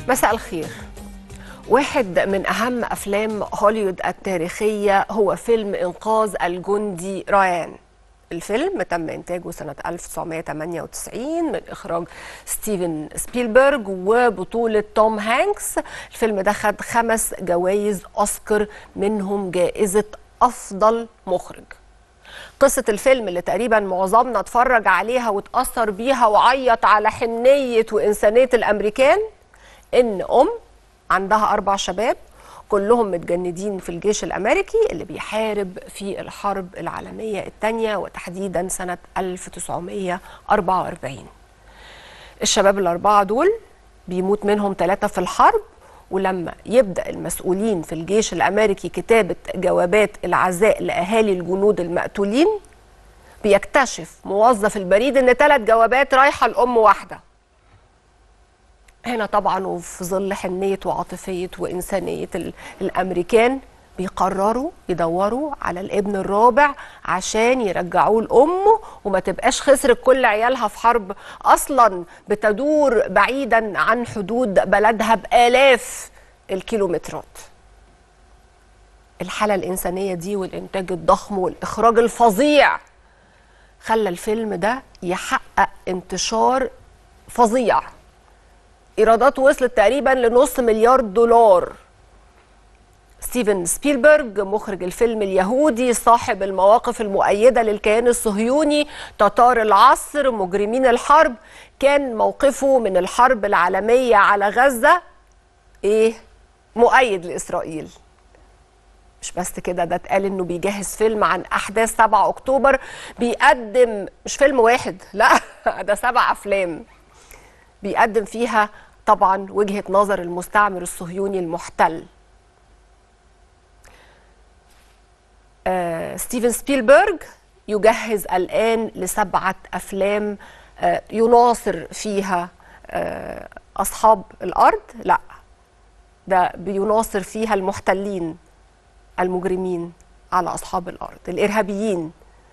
مساء الخير واحد من أهم أفلام هوليوود التاريخية هو فيلم إنقاذ الجندي رايان الفيلم تم إنتاجه سنة 1998 من إخراج ستيفن سبيلبرج وبطولة توم هانكس الفيلم ده خد خمس جوائز أوسكار منهم جائزة أفضل مخرج قصة الفيلم اللي تقريبا معظمنا اتفرج عليها واتأثر بيها وعيط على حنية وإنسانية الأمريكان إن أم عندها أربع شباب كلهم متجندين في الجيش الأمريكي اللي بيحارب في الحرب العالمية الثانية وتحديدا سنة 1944 الشباب الأربعة دول بيموت منهم ثلاثة في الحرب ولما يبدأ المسؤولين في الجيش الأمريكي كتابة جوابات العزاء لأهالي الجنود المقتولين بيكتشف موظف البريد إن ثلاث جوابات رايحة لأم واحدة هنا طبعا وفي ظل حنية وعاطفية وإنسانية الأمريكان بيقرروا يدوروا على الابن الرابع عشان يرجعوه لأمه وما تبقاش خسرت كل عيالها في حرب أصلا بتدور بعيدا عن حدود بلدها بآلاف الكيلومترات الحالة الإنسانية دي والإنتاج الضخم والإخراج الفظيع خلى الفيلم ده يحقق انتشار فظيع ايراداته وصلت تقريبا لنص مليار دولار ستيفن سبيلبرج مخرج الفيلم اليهودي صاحب المواقف المؤيده للكيان الصهيوني تتار العصر مجرمين الحرب كان موقفه من الحرب العالميه على غزه ايه مؤيد لاسرائيل مش بس كده ده اتقال انه بيجهز فيلم عن احداث 7 اكتوبر بيقدم مش فيلم واحد لا ده سبع افلام بيقدم فيها طبعا وجهة نظر المستعمر الصهيوني المحتل آه ستيفن سبيلبرج يجهز الآن لسبعة أفلام آه يناصر فيها آه أصحاب الأرض لا ده بيناصر فيها المحتلين المجرمين على أصحاب الأرض الإرهابيين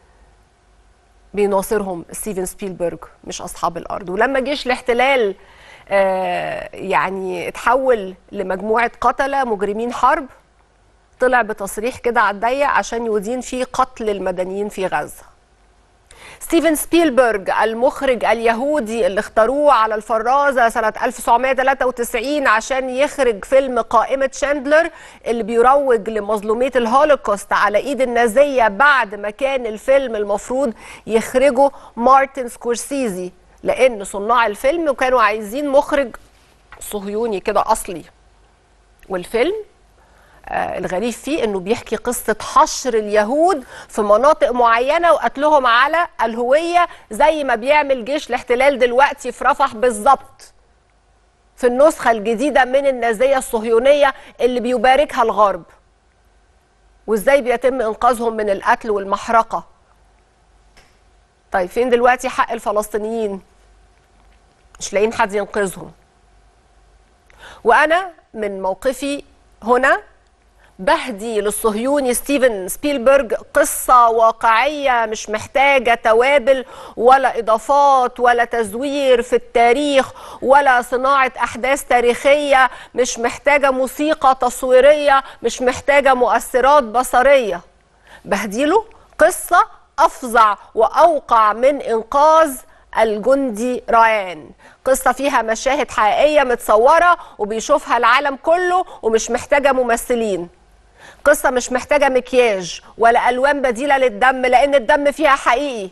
بيناصرهم ستيفن سبيلبرج مش أصحاب الأرض ولما جيش الاحتلال آه يعني اتحول لمجموعة قتلة مجرمين حرب طلع بتصريح كده على الضيق عشان يدين فيه قتل المدنيين في غزة ستيفن سبيلبرج المخرج اليهودي اللي اختاروه على الفرازة سنة 1993 عشان يخرج فيلم قائمة شاندلر اللي بيروج لمظلومية الهولوكوست على ايد النازية بعد ما كان الفيلم المفروض يخرجه مارتن سكورسيزي لان صناع الفيلم كانوا عايزين مخرج صهيوني كده اصلي والفيلم آه الغريب فيه انه بيحكي قصه حشر اليهود في مناطق معينه وقتلهم على الهويه زي ما بيعمل جيش الاحتلال دلوقتي في رفح بالظبط في النسخه الجديده من النازيه الصهيونيه اللي بيباركها الغرب وازاي بيتم انقاذهم من القتل والمحرقه طيب فين دلوقتي حق الفلسطينيين مش لاقيين حد ينقذهم وانا من موقفي هنا بهدي للصهيوني ستيفن سبيلبرج قصة واقعية مش محتاجة توابل ولا إضافات ولا تزوير في التاريخ ولا صناعة أحداث تاريخية مش محتاجة موسيقى تصويرية مش محتاجة مؤثرات بصرية بهديله قصة أفظع وأوقع من إنقاذ الجندي رايان قصة فيها مشاهد حقيقية متصورة وبيشوفها العالم كله ومش محتاجة ممثلين قصة مش محتاجة مكياج ولا ألوان بديلة للدم لأن الدم فيها حقيقي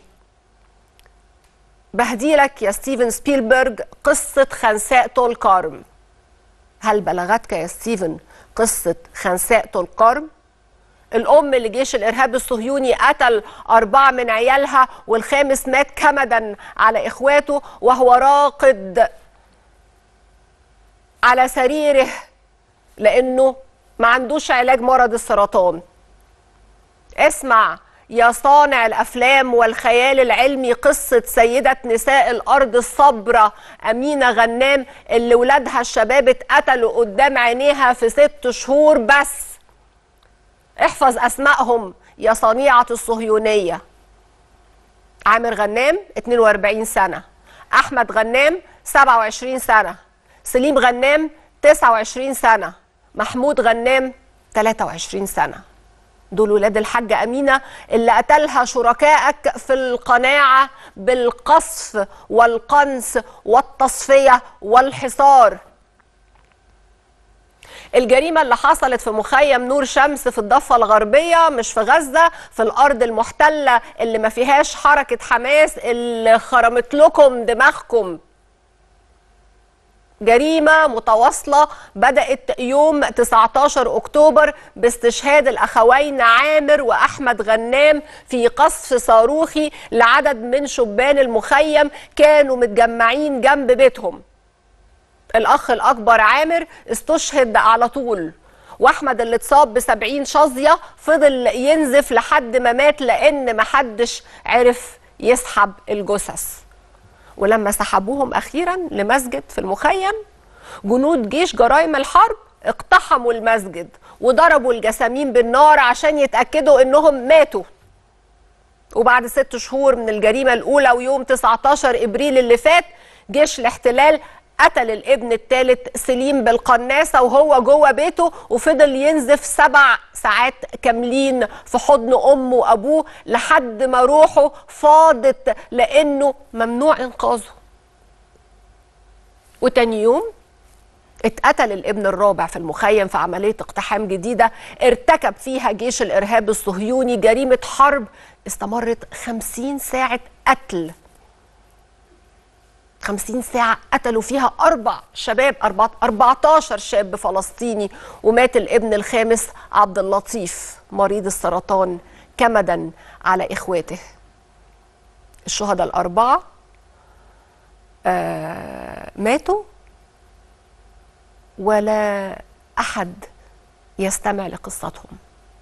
بهديلك يا ستيفن سبيلبرج قصة خنساء طول كارم هل بلغتك يا ستيفن قصة خنساء طول كارم؟ الأم اللي جيش الإرهاب الصهيوني قتل أربعة من عيالها والخامس مات كمدا على إخواته وهو راقد على سريره لأنه ما عندوش علاج مرض السرطان اسمع يا صانع الأفلام والخيال العلمي قصة سيدة نساء الأرض الصبرة أمينة غنام اللي ولادها الشباب اتقتلوا قدام عينيها في ست شهور بس احفظ أسمائهم يا صنيعة الصهيونية عامر غنام 42 سنة أحمد غنام 27 سنة سليم غنام 29 سنة محمود غنام 23 سنة دول ولاد الحاجة أمينة اللي قتلها شركائك في القناعة بالقصف والقنص والتصفية والحصار الجريمة اللي حصلت في مخيم نور شمس في الضفة الغربية مش في غزة في الأرض المحتلة اللي ما فيهاش حركة حماس اللي خرمت لكم دماغكم جريمة متواصلة بدأت يوم 19 أكتوبر باستشهاد الأخوين عامر وأحمد غنام في قصف صاروخي لعدد من شبان المخيم كانوا متجمعين جنب بيتهم الأخ الأكبر عامر استشهد على طول واحمد اللي اتصاب ب 70 شظيه فضل ينزف لحد ما مات لان محدش عرف يسحب الجثث ولما سحبوهم اخيرا لمسجد في المخيم جنود جيش جرائم الحرب اقتحموا المسجد وضربوا الجسامين بالنار عشان يتاكدوا انهم ماتوا وبعد ست شهور من الجريمه الاولى ويوم 19 ابريل اللي فات جيش الاحتلال قتل الابن الثالث سليم بالقناصه وهو جوه بيته وفضل ينزف سبع ساعات كاملين في حضن امه وابوه لحد ما روحه فاضت لانه ممنوع انقاذه. وتاني يوم اتقتل الابن الرابع في المخيم في عمليه اقتحام جديده ارتكب فيها جيش الارهاب الصهيوني جريمه حرب استمرت 50 ساعه قتل 50 ساعة قتلوا فيها أربع شباب 14 شاب فلسطيني ومات الابن الخامس عبد اللطيف مريض السرطان كمدا على إخواته الشهداء الأربعة آه ماتوا ولا أحد يستمع لقصتهم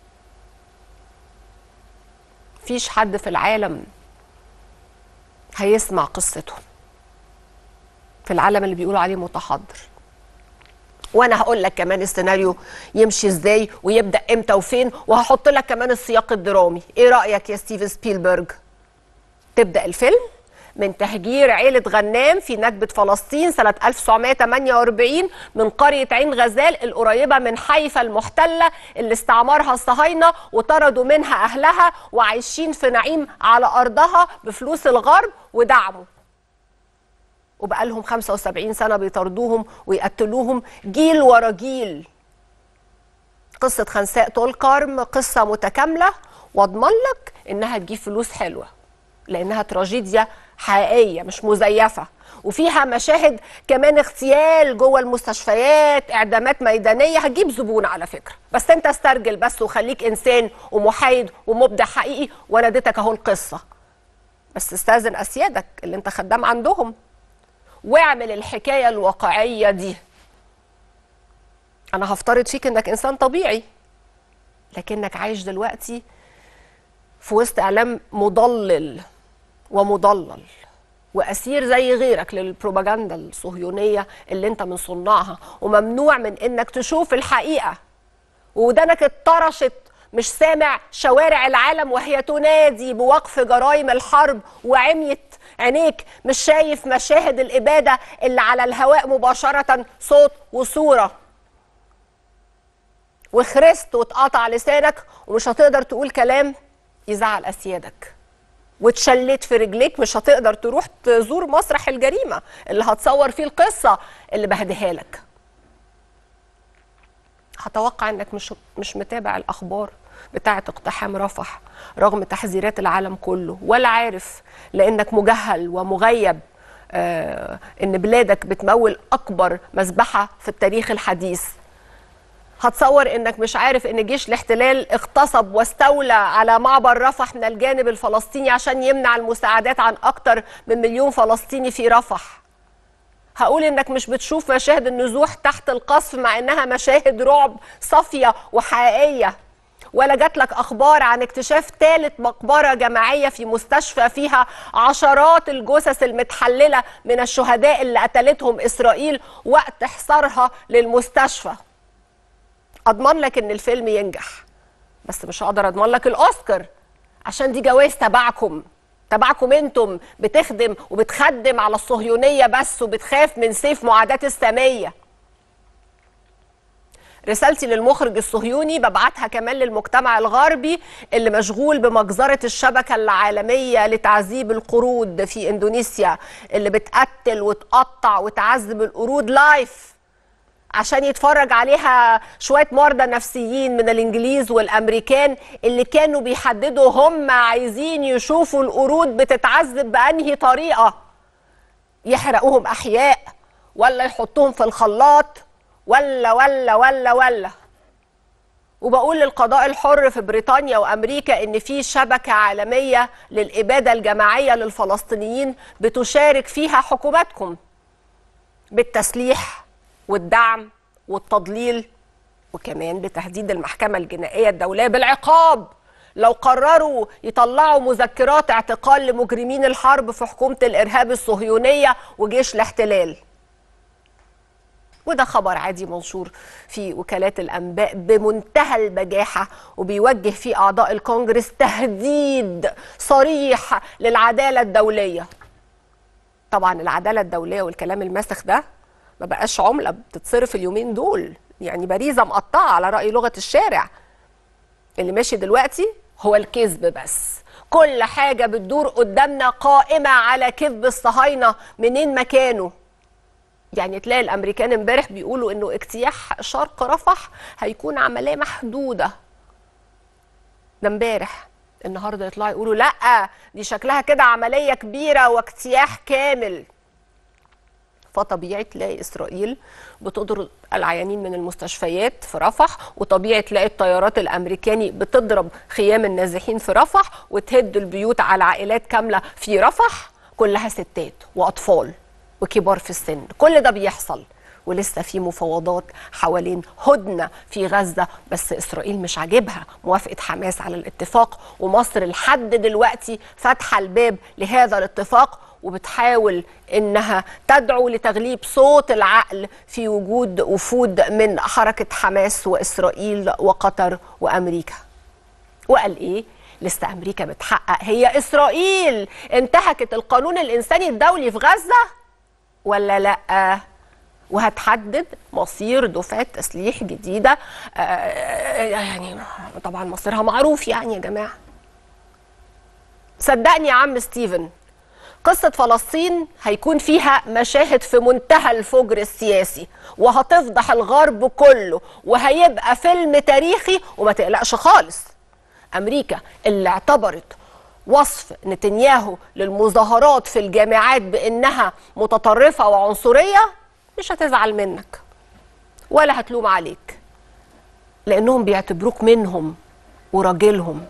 فيش حد في العالم هيسمع قصتهم في العالم اللي بيقولوا عليه متحضر وانا هقول لك كمان السيناريو يمشي ازاي ويبدا امتى وفين وهحط لك كمان السياق الدرامي ايه رايك يا ستيفن سبيلبرج تبدا الفيلم من تهجير عيلة غنام في نكبة فلسطين سنة 1948 من قرية عين غزال القريبة من حيفا المحتلة اللي استعمرها الصهاينة وطردوا منها أهلها وعايشين في نعيم على أرضها بفلوس الغرب ودعمه وبقالهم 75 سنة بيطردوهم ويقتلوهم جيل ورا جيل قصة خنساء طول كارم قصة متكاملة واضمن لك انها تجيب فلوس حلوة لانها تراجيديا حقيقية مش مزيفة وفيها مشاهد كمان اغتيال جوه المستشفيات اعدامات ميدانية هتجيب زبون على فكرة بس انت استرجل بس وخليك انسان ومحايد ومبدع حقيقي وانا اديتك اهو القصة بس استاذن اسيادك اللي انت خدام عندهم واعمل الحكايه الواقعيه دي انا هفترض فيك انك انسان طبيعي لكنك عايش دلوقتي في وسط اعلام مضلل ومضلل واسير زي غيرك للبروباجندا الصهيونيه اللي انت من صناعها وممنوع من انك تشوف الحقيقه ودانك اتطرشت مش سامع شوارع العالم وهي تنادي بوقف جرائم الحرب وعميت عينيك مش شايف مشاهد الإبادة اللي على الهواء مباشرة صوت وصورة وخرست واتقطع لسانك ومش هتقدر تقول كلام يزعل أسيادك واتشليت في رجليك مش هتقدر تروح تزور مسرح الجريمة اللي هتصور فيه القصة اللي بهديها لك هتوقع انك مش مش متابع الاخبار بتاعه اقتحام رفح رغم تحذيرات العالم كله ولا عارف لانك مجهل ومغيب آه ان بلادك بتمول اكبر مذبحه في التاريخ الحديث هتصور انك مش عارف ان جيش الاحتلال اغتصب واستولى على معبر رفح من الجانب الفلسطيني عشان يمنع المساعدات عن اكتر من مليون فلسطيني في رفح هقول انك مش بتشوف مشاهد النزوح تحت القصف مع انها مشاهد رعب صافيه وحقيقيه ولا جات لك اخبار عن اكتشاف ثالث مقبره جماعيه في مستشفى فيها عشرات الجثث المتحلله من الشهداء اللي قتلتهم اسرائيل وقت حصارها للمستشفى اضمن لك ان الفيلم ينجح بس مش هقدر اضمن لك الاوسكار عشان دي جوائز تبعكم تبعكم انتم بتخدم وبتخدم على الصهيونيه بس وبتخاف من سيف معاداه الساميه رسالتي للمخرج الصهيوني ببعتها كمان للمجتمع الغربي اللي مشغول بمجزرة الشبكة العالمية لتعذيب القرود في إندونيسيا اللي بتقتل وتقطع وتعذب القرود لايف عشان يتفرج عليها شوية مرضى نفسيين من الإنجليز والأمريكان اللي كانوا بيحددوا هم عايزين يشوفوا القرود بتتعذب بأنهي طريقة يحرقوهم أحياء ولا يحطوهم في الخلاط ولا ولا ولا ولا وبقول للقضاء الحر في بريطانيا وامريكا ان في شبكه عالميه للاباده الجماعيه للفلسطينيين بتشارك فيها حكوماتكم بالتسليح والدعم والتضليل وكمان بتهديد المحكمه الجنائيه الدوليه بالعقاب لو قرروا يطلعوا مذكرات اعتقال لمجرمين الحرب في حكومه الارهاب الصهيونيه وجيش الاحتلال وده خبر عادي منشور في وكالات الانباء بمنتهى البجاحه وبيوجه فيه اعضاء الكونجرس تهديد صريح للعداله الدوليه. طبعا العداله الدوليه والكلام الماسخ ده ما بقاش عمله بتتصرف اليومين دول يعني باريزه مقطعه على راي لغه الشارع. اللي ماشي دلوقتي هو الكذب بس. كل حاجه بتدور قدامنا قائمه على كذب الصهاينه منين ما كانوا يعني تلاقي الامريكان امبارح بيقولوا انه اجتياح شرق رفح هيكون عمليه محدوده ده امبارح النهارده يطلعوا يقولوا لا دي شكلها كده عمليه كبيره واجتياح كامل فطبيعي تلاقي اسرائيل بتضرب العيانين من المستشفيات في رفح وطبيعي تلاقي الطيارات الامريكاني بتضرب خيام النازحين في رفح وتهد البيوت على عائلات كامله في رفح كلها ستات واطفال وكبار في السن كل ده بيحصل ولسه في مفاوضات حوالين هدنه في غزه بس اسرائيل مش عاجبها موافقه حماس على الاتفاق ومصر لحد دلوقتي فاتحه الباب لهذا الاتفاق وبتحاول انها تدعو لتغليب صوت العقل في وجود وفود من حركه حماس واسرائيل وقطر وامريكا. وقال ايه؟ لسه امريكا بتحقق هي اسرائيل انتهكت القانون الانساني الدولي في غزه ولا لا وهتحدد مصير دفعه تسليح جديده يعني طبعا مصيرها معروف يعني يا جماعه صدقني يا عم ستيفن قصة فلسطين هيكون فيها مشاهد في منتهى الفجر السياسي وهتفضح الغرب كله وهيبقى فيلم تاريخي وما تقلقش خالص أمريكا اللي اعتبرت وصف نتنياهو للمظاهرات في الجامعات بانها متطرفه وعنصريه مش هتزعل منك ولا هتلوم عليك لانهم بيعتبروك منهم وراجلهم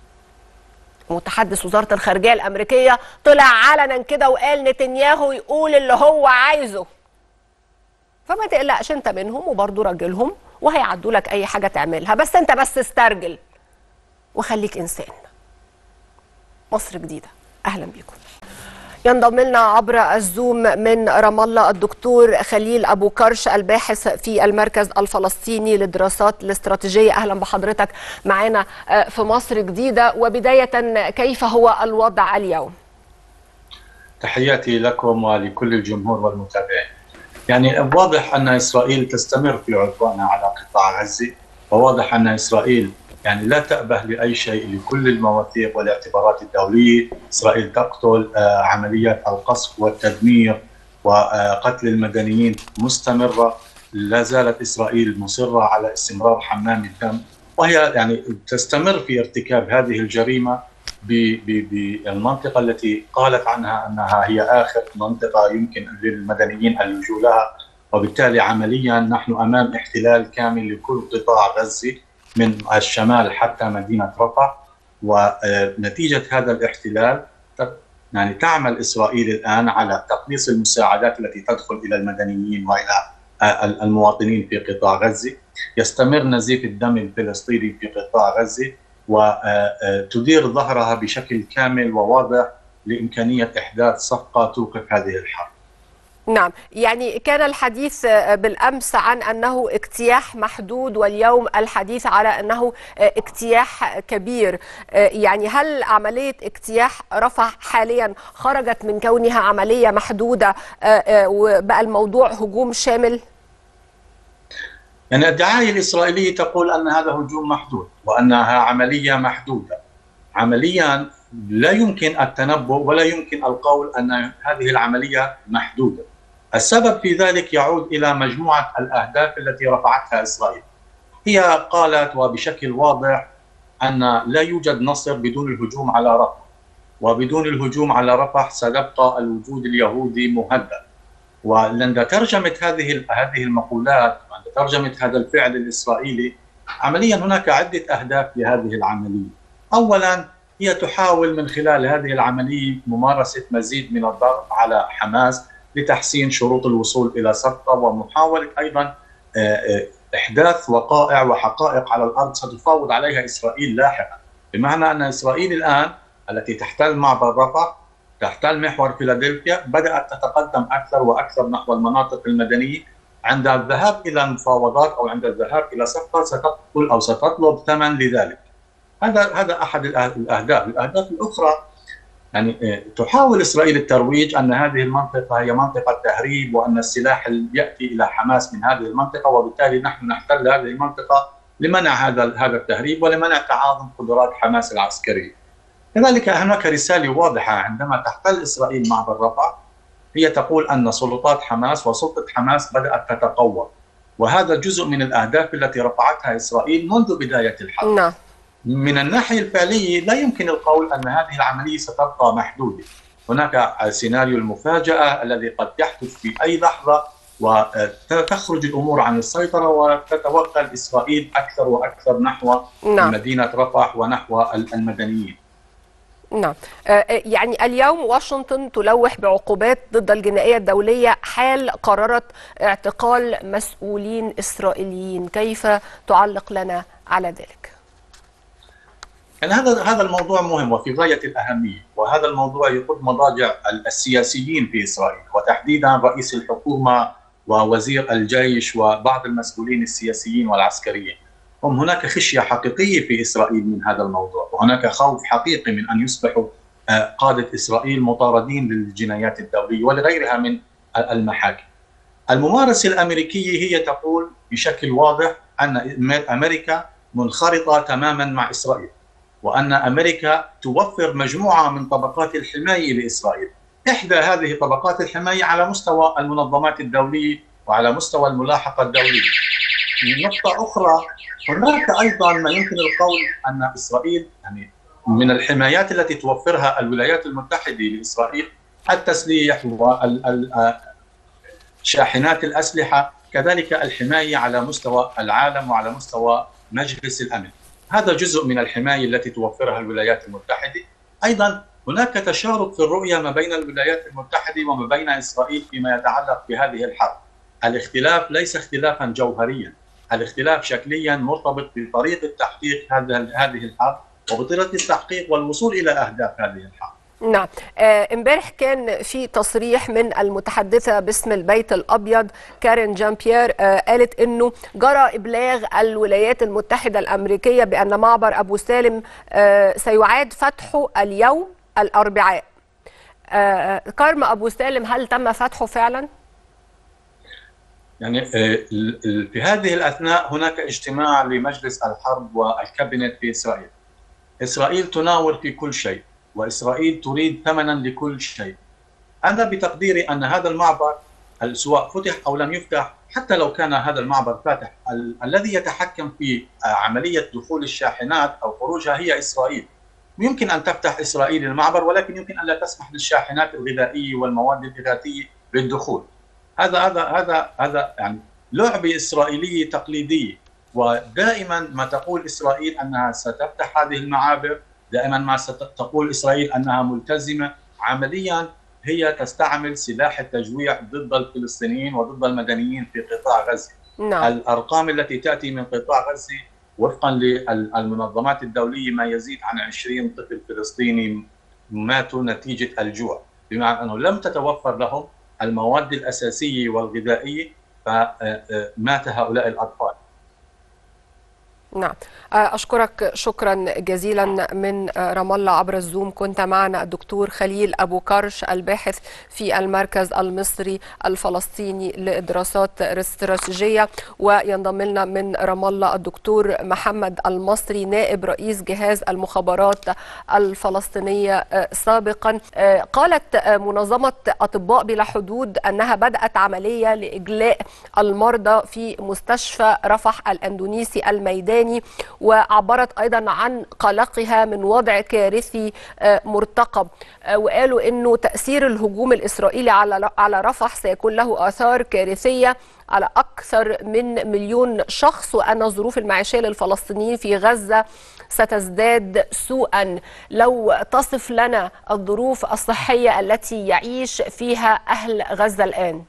متحدث وزاره الخارجيه الامريكيه طلع علنا كده وقال نتنياهو يقول اللي هو عايزه فما تقلقش انت منهم وبرضه راجلهم وهيعدوا لك اي حاجه تعملها بس انت بس استرجل وخليك انسان مصر جديدة أهلا بكم ينضم لنا عبر الزوم من رام الله الدكتور خليل أبو كرش الباحث في المركز الفلسطيني للدراسات الاستراتيجية أهلا بحضرتك معنا في مصر جديدة وبداية كيف هو الوضع اليوم؟ تحياتي لكم ولكل الجمهور والمتابعين يعني واضح أن إسرائيل تستمر في عدوانها على قطاع غزة وواضح أن إسرائيل يعني لا تأبه لأي شيء لكل المواثيق والاعتبارات الدولية إسرائيل تقتل عمليات القصف والتدمير وقتل المدنيين مستمرة لا زالت إسرائيل مصرة على استمرار حمام الدم وهي يعني تستمر في ارتكاب هذه الجريمة بالمنطقة التي قالت عنها أنها هي آخر منطقة يمكن للمدنيين اللجوء لها وبالتالي عمليا نحن أمام احتلال كامل لكل قطاع غزة من الشمال حتى مدينه رفح ونتيجه هذا الاحتلال يعني تعمل اسرائيل الان على تقليص المساعدات التي تدخل الى المدنيين والى المواطنين في قطاع غزه يستمر نزيف الدم الفلسطيني في قطاع غزه وتدير ظهرها بشكل كامل وواضح لامكانيه احداث صفقه توقف هذه الحرب نعم يعني كان الحديث بالامس عن انه اجتياح محدود واليوم الحديث على انه اجتياح كبير يعني هل عمليه اجتياح رفح حاليا خرجت من كونها عمليه محدوده وبقى الموضوع هجوم شامل يعني الدعايه الاسرائيليه تقول ان هذا هجوم محدود وانها عمليه محدوده عمليا لا يمكن التنبؤ ولا يمكن القول ان هذه العمليه محدوده السبب في ذلك يعود الى مجموعه الاهداف التي رفعتها اسرائيل هي قالت وبشكل واضح ان لا يوجد نصر بدون الهجوم على رفح وبدون الهجوم على رفح سيبقى الوجود اليهودي مهدد ولما ترجمت هذه هذه المقولات ترجمت هذا الفعل الاسرائيلي عمليا هناك عده اهداف لهذه العمليه اولا هي تحاول من خلال هذه العمليه ممارسه مزيد من الضغط على حماس لتحسين شروط الوصول الى صفقه ومحاوله ايضا احداث وقائع وحقائق على الارض ستفاوض عليها اسرائيل لاحقا بمعنى ان اسرائيل الان التي تحتل معبر رفح تحتل محور فيلادلفيا بدات تتقدم اكثر واكثر نحو المناطق المدنيه عند الذهاب الى المفاوضات او عند الذهاب الى صفقه ستقبل او ستطلب ثمن لذلك هذا هذا احد الاهداف، الاهداف الاخرى يعني تحاول اسرائيل الترويج ان هذه المنطقه هي منطقه تهريب وان السلاح ياتي الى حماس من هذه المنطقه وبالتالي نحن نحتل هذه المنطقه لمنع هذا هذا التهريب ولمنع تعاظم قدرات حماس العسكريه. كذلك هناك رساله واضحه عندما تحتل اسرائيل معبر رفح هي تقول ان سلطات حماس وسلطه حماس بدات تتقوى وهذا جزء من الاهداف التي رفعتها اسرائيل منذ بدايه الحرب. نعم. من الناحيه الفعليه لا يمكن القول ان هذه العمليه ستبقى محدوده. هناك سيناريو المفاجاه الذي قد يحدث في اي لحظه وتخرج الامور عن السيطره وتتوغل اسرائيل اكثر واكثر نحو نعم. مدينه رفح ونحو المدنيين. نعم يعني اليوم واشنطن تلوح بعقوبات ضد الجنائية الدولية حال قررت اعتقال مسؤولين إسرائيليين كيف تعلق لنا على ذلك؟ يعني هذا هذا الموضوع مهم وفي غايه الاهميه وهذا الموضوع يقود مضاجع السياسيين في اسرائيل وتحديدا رئيس الحكومه ووزير الجيش وبعض المسؤولين السياسيين والعسكريين هم هناك خشيه حقيقيه في اسرائيل من هذا الموضوع وهناك خوف حقيقي من ان يصبحوا قاده اسرائيل مطاردين للجنايات الدوليه ولغيرها من المحاكم. الممارسه الامريكيه هي تقول بشكل واضح ان امريكا منخرطه تماما مع اسرائيل وان امريكا توفر مجموعه من طبقات الحمايه لاسرائيل. احدى هذه طبقات الحمايه على مستوى المنظمات الدوليه وعلى مستوى الملاحقه الدوليه. نقطة أخرى هناك أيضا ما يمكن القول أن إسرائيل يعني من الحمايات التي توفرها الولايات المتحدة لإسرائيل التسليح شاحنات الأسلحة كذلك الحماية على مستوى العالم وعلى مستوى مجلس الأمن هذا جزء من الحماية التي توفرها الولايات المتحدة أيضا هناك تشارك في الرؤية ما بين الولايات المتحدة وما بين إسرائيل فيما يتعلق بهذه الحرب الاختلاف ليس اختلافا جوهريا الاختلاف شكليا مرتبط بطريقه تحقيق هذا هذه الحرب وبطريقه التحقيق والوصول الى اهداف هذه الحرب. نعم امبارح كان في تصريح من المتحدثه باسم البيت الابيض كارين جان بيير آه قالت انه جرى ابلاغ الولايات المتحده الامريكيه بان معبر ابو سالم آه سيعاد فتحه اليوم الاربعاء. آه كرم ابو سالم هل تم فتحه فعلا؟ يعني في هذه الاثناء هناك اجتماع لمجلس الحرب والكابينت في اسرائيل. اسرائيل تناور في كل شيء واسرائيل تريد ثمنا لكل شيء. انا بتقديري ان هذا المعبر سواء فتح او لم يفتح حتى لو كان هذا المعبر فاتح ال- الذي يتحكم في عمليه دخول الشاحنات او خروجها هي اسرائيل. يمكن ان تفتح اسرائيل المعبر ولكن يمكن ان لا تسمح للشاحنات الغذائيه والمواد الغذائيه بالدخول. هذا هذا هذا هذا يعني لعبه اسرائيليه تقليديه ودائما ما تقول اسرائيل انها ستفتح هذه المعابر دائما ما تقول اسرائيل انها ملتزمه عمليا هي تستعمل سلاح التجويع ضد الفلسطينيين وضد المدنيين في قطاع غزه نعم. الارقام التي تاتي من قطاع غزه وفقا للمنظمات الدوليه ما يزيد عن 20 طفل فلسطيني ماتوا نتيجه الجوع بمعنى انه لم تتوفر لهم المواد الاساسيه والغذائيه فمات هؤلاء الاطفال. نعم أشكرك شكرا جزيلا من رام الله عبر الزوم كنت معنا الدكتور خليل أبو كرش الباحث في المركز المصري الفلسطيني للدراسات الاستراتيجية وينضم لنا من رام الله الدكتور محمد المصري نائب رئيس جهاز المخابرات الفلسطينية سابقا قالت منظمة أطباء بلا حدود أنها بدأت عملية لإجلاء المرضى في مستشفى رفح الأندونيسي الميداني وعبرت ايضا عن قلقها من وضع كارثي مرتقب وقالوا انه تاثير الهجوم الاسرائيلي على على رفح سيكون له اثار كارثيه على اكثر من مليون شخص وان الظروف المعيشيه للفلسطينيين في غزه ستزداد سوءا لو تصف لنا الظروف الصحيه التي يعيش فيها اهل غزه الان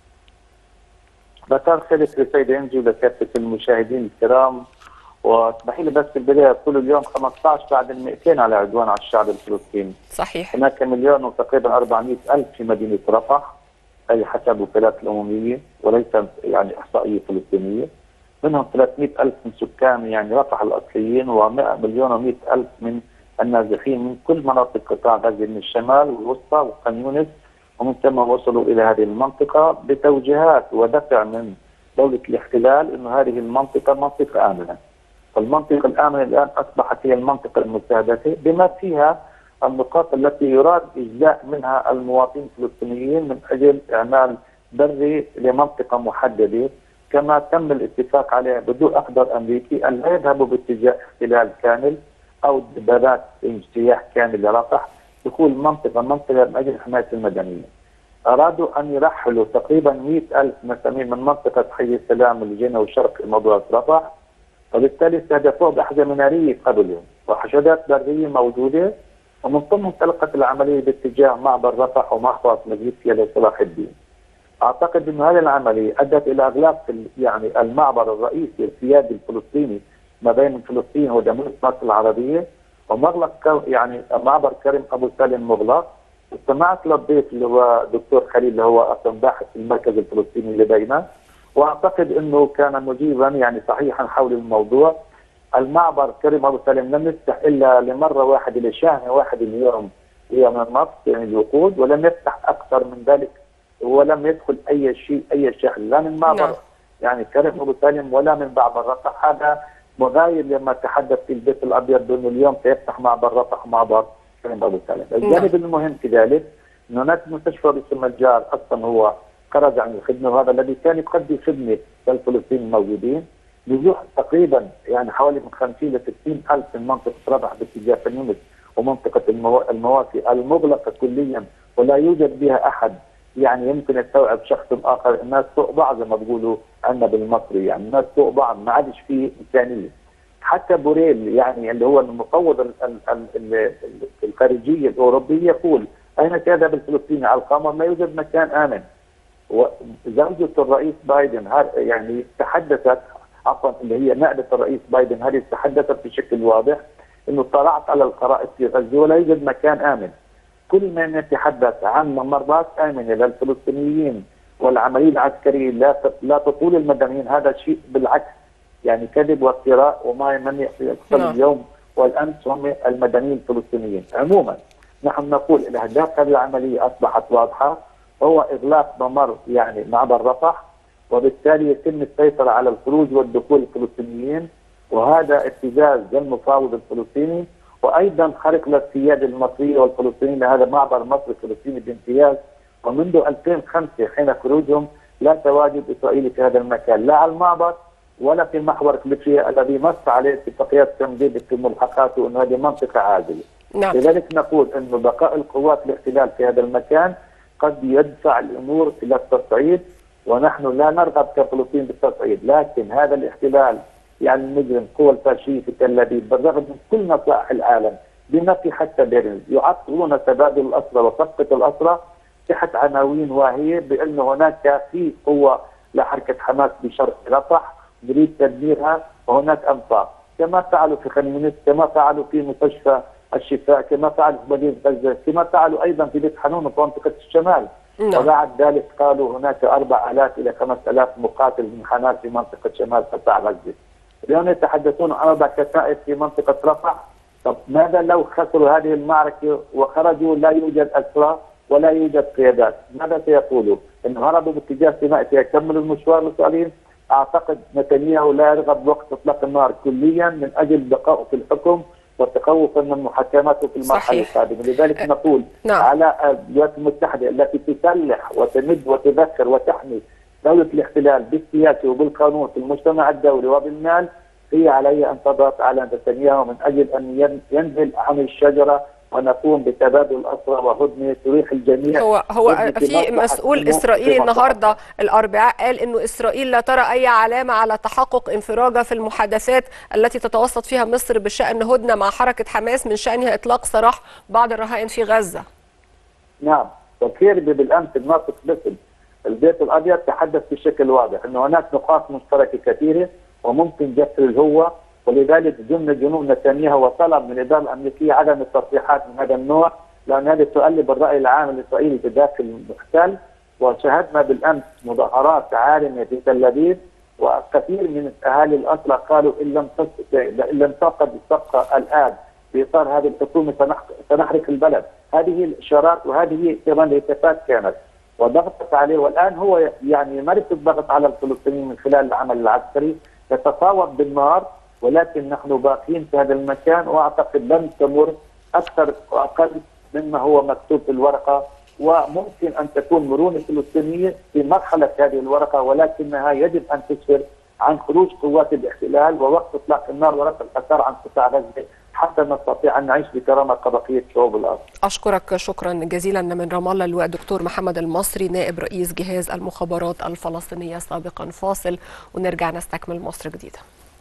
مساء الخير سيدة انجي ولكافة المشاهدين الكرام واسمحي لي بس في البدايه كل اليوم 15 بعد ال 200 على عدوان على الشعب الفلسطيني. صحيح. هناك مليون وتقريبا 400 الف في مدينه رفح اي حسب الوكالات الامميه وليس يعني احصائيه فلسطينيه. منهم 300 الف من سكان يعني رفح الاصليين و100 مليون و100 الف من النازحين من كل مناطق قطاع غزه من الشمال والوسطى وخان يونس ومن ثم وصلوا الى هذه المنطقه بتوجيهات ودفع من دوله الاحتلال انه هذه المنطقه منطقه امنه. المنطقة الآمنة الآن أصبحت هي المنطقة المستهدفة بما فيها النقاط التي يراد إجلاء منها المواطنين الفلسطينيين من أجل إعمال بري لمنطقة محددة كما تم الاتفاق عليه بدون أخضر أمريكي أن لا يذهبوا باتجاه احتلال كامل أو دبابات اجتياح كامل لرفح تكون منطقة منطقة من أجل حماية المدنيين أرادوا أن يرحلوا تقريبا 100 ألف مسامير من منطقة حي السلام الجنة وشرق موضوع رفح وبالتالي استهدفوه بأحزمة منارية قبلهم وحشدات برية موجودة ومن ثم انطلقت العملية باتجاه معبر رفح ومحفظة مجلسية لصلاح الدين. أعتقد أن هذه العملية أدت إلى إغلاق يعني المعبر الرئيسي السيادي الفلسطيني ما بين فلسطين وجمهورية مصر العربية ومغلق يعني معبر كريم أبو سالم مغلق استمعت للضيف اللي هو دكتور خليل اللي هو أصلا باحث في المركز الفلسطيني لدينا واعتقد انه كان مجيبا يعني صحيحا حول الموضوع المعبر كريم ابو سالم لم يفتح الا لمره واحده لشاهنه واحده اليوم هي من النفط يعني الوقود ولم يفتح اكثر من ذلك ولم يدخل اي شيء اي شحن لا من معبر يعني كريم ابو سالم ولا من معبر رفح هذا مغاير لما تحدث في البيت الابيض بانه اليوم سيفتح معبر رفح ومعبر كريم ابو سالم، الجانب المهم في ذلك انه هناك مستشفى رئيس النجار اصلا هو خرج عن الخدمه وهذا الذي كان يقدم خدمه للفلسطينيين الموجودين نزوح تقريبا يعني حوالي من 50 ل 60 الف من منطقه ربح باتجاه يونس ومنطقه المو... المواسي المغلقه كليا ولا يوجد بها احد يعني يمكن يستوعب شخص اخر الناس فوق بعض زي ما بيقولوا عندنا بالمصري يعني الناس فوق بعض ما عادش في امكانيه حتى بوريل يعني اللي هو المفوض ال ال ال الخارجيه الاوروبيه يقول اين تذهب الفلسطيني على القمر ما يوجد مكان امن وزوجة الرئيس بايدن يعني تحدثت عفوا اللي هي نائبة الرئيس بايدن هذه تحدثت بشكل واضح انه اطلعت على الخرائط في غزة ولا يوجد مكان امن. كل من يتحدث عن ممرات امنة للفلسطينيين والعملية العسكرية لا لا تطول المدنيين هذا شيء بالعكس يعني كذب وافتراء وما من يحصل اليوم والامس هم المدنيين الفلسطينيين عموما نحن نقول الاهداف هذه العمليه اصبحت واضحه هو اغلاق ممر يعني معبر رفح وبالتالي يتم السيطره على الخروج والدخول الفلسطينيين وهذا ابتزاز للمفاوض الفلسطيني وايضا خرق للسياده المصريه والفلسطينيه لهذا معبر مصري فلسطيني بامتياز ومنذ 2005 حين خروجهم لا تواجد اسرائيلي في هذا المكان لا على المعبر ولا في محور كليبشيا الذي نص عليه اتفاقيات كامب ديفيد في ملحقاته انه هذه منطقه عازله. نعم. لذلك نقول انه بقاء القوات الاحتلال في هذا المكان قد يدفع الامور الى التصعيد ونحن لا نرغب كفلسطين بالتصعيد لكن هذا الاحتلال يعني المجرم قوى الفاشيه في تل ابيب بالرغم من كل نصائح العالم بما في حتى بيرنز يعطلون تبادل الاسرى وصفقه الاسرى تحت عناوين واهيه بان هناك في قوه لحركه حماس بشرق رفح نريد تدميرها وهناك انفاق كما فعلوا في خان يونس كما فعلوا في مستشفى الشفاء كما فعلوا في مدينه غزه كما فعلوا ايضا في بيت حنون في منطقه الشمال نعم. وبعد ذلك قالوا هناك 4000 الى 5000 مقاتل من حماس في منطقه شمال قطاع غزه اليوم يتحدثون عن اربع كتائب في منطقه رفح طب ماذا لو خسروا هذه المعركه وخرجوا لا يوجد اسرى ولا يوجد قيادات، ماذا سيقولوا؟ انه هربوا باتجاه سيناء سيكملوا المشوار مسؤولين؟ اعتقد نتنياهو لا يرغب بوقت اطلاق النار كليا من اجل بقائه في الحكم وتخوفا من محاكمته في المرحله صحيح. القادمه، لذلك نقول نعم. على الولايات المتحده التي تسلح وتمد وتذكر وتحمي دوله الاحتلال بالسياسه وبالقانون في المجتمع الدولي وبالمال هي عليها ان تضغط على نتنياهو من اجل ان ين- ينزل عن الشجره ونقوم بتبادل الاسرى وهدنه تريح الجميع هو هو وابنة في مصلحة مسؤول الأمور اسرائيلي في مصلحة. النهارده الاربعاء قال انه اسرائيل لا ترى اي علامه على تحقق انفراجه في المحادثات التي تتوسط فيها مصر بشان هدنه مع حركه حماس من شانها اطلاق سراح بعض الرهائن في غزه. نعم وكيربي بالامس الناطق باسم البيت الابيض تحدث بشكل واضح انه هناك نقاط مشتركه كثيره وممكن جسر الهوه ولذلك ضمن جنوب نتنياهو وطلب من الاداره الامريكيه عدم التصريحات من هذا النوع لان هذه تؤلب الراي العام الاسرائيلي في داخل المحتل وشاهدنا بالامس مظاهرات عارمه في تل ابيب وكثير من اهالي الاسرى قالوا ان لم تس- ان لم تعقد الصفقه الان في اطار هذه الحكومه سنح- سنحرق البلد، هذه الاشارات وهذه كمان الهتافات كانت وضغطت عليه والان هو يعني يمارس الضغط على الفلسطينيين من خلال العمل العسكري يتفاوض بالنار ولكن نحن باقين في هذا المكان واعتقد لن تمر اكثر واقل مما هو مكتوب في الورقه وممكن ان تكون مرونه فلسطينيه في مرحله هذه الورقه ولكنها يجب ان تسفر عن خروج قوات الاحتلال ووقف اطلاق النار ورفع الاثار عن قطاع غزه حتى نستطيع ان نعيش بكرامه كبقيه شعوب الارض. اشكرك شكرا جزيلا من رام الله اللواء دكتور محمد المصري نائب رئيس جهاز المخابرات الفلسطينيه سابقا فاصل ونرجع نستكمل مصر جديده.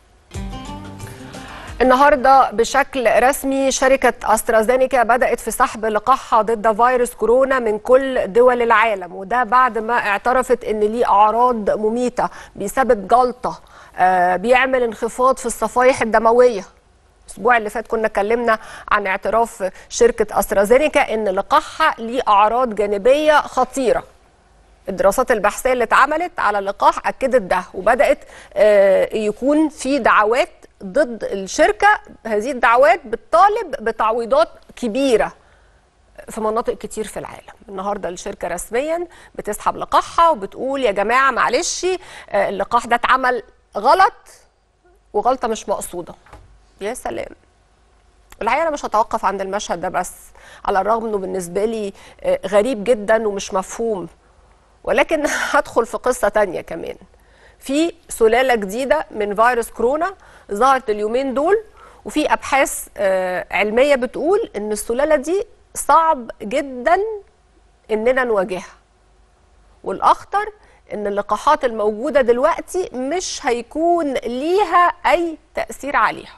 النهارده بشكل رسمي شركه استرازينيكا بدات في سحب لقاحها ضد فيروس كورونا من كل دول العالم وده بعد ما اعترفت ان ليه اعراض مميته بيسبب جلطه آه، بيعمل انخفاض في الصفائح الدمويه الاسبوع اللي فات كنا اتكلمنا عن اعتراف شركه استرازينيكا ان لقاحها ليه اعراض جانبيه خطيره الدراسات البحثيه اللي اتعملت على اللقاح اكدت ده وبدات آه، يكون في دعوات ضد الشركه هذه الدعوات بتطالب بتعويضات كبيره في مناطق كتير في العالم النهارده الشركه رسميا بتسحب لقاحها وبتقول يا جماعه معلش آه، اللقاح ده اتعمل غلط وغلطه مش مقصوده يا سلام الحقيقه انا مش هتوقف عند المشهد ده بس على الرغم انه بالنسبه لي آه، غريب جدا ومش مفهوم ولكن هدخل في قصه تانية كمان في سلاله جديده من فيروس كورونا ظهرت اليومين دول وفي ابحاث آه، علميه بتقول ان السلاله دي صعب جدا اننا نواجهها والاخطر ان اللقاحات الموجوده دلوقتي مش هيكون ليها اي تاثير عليها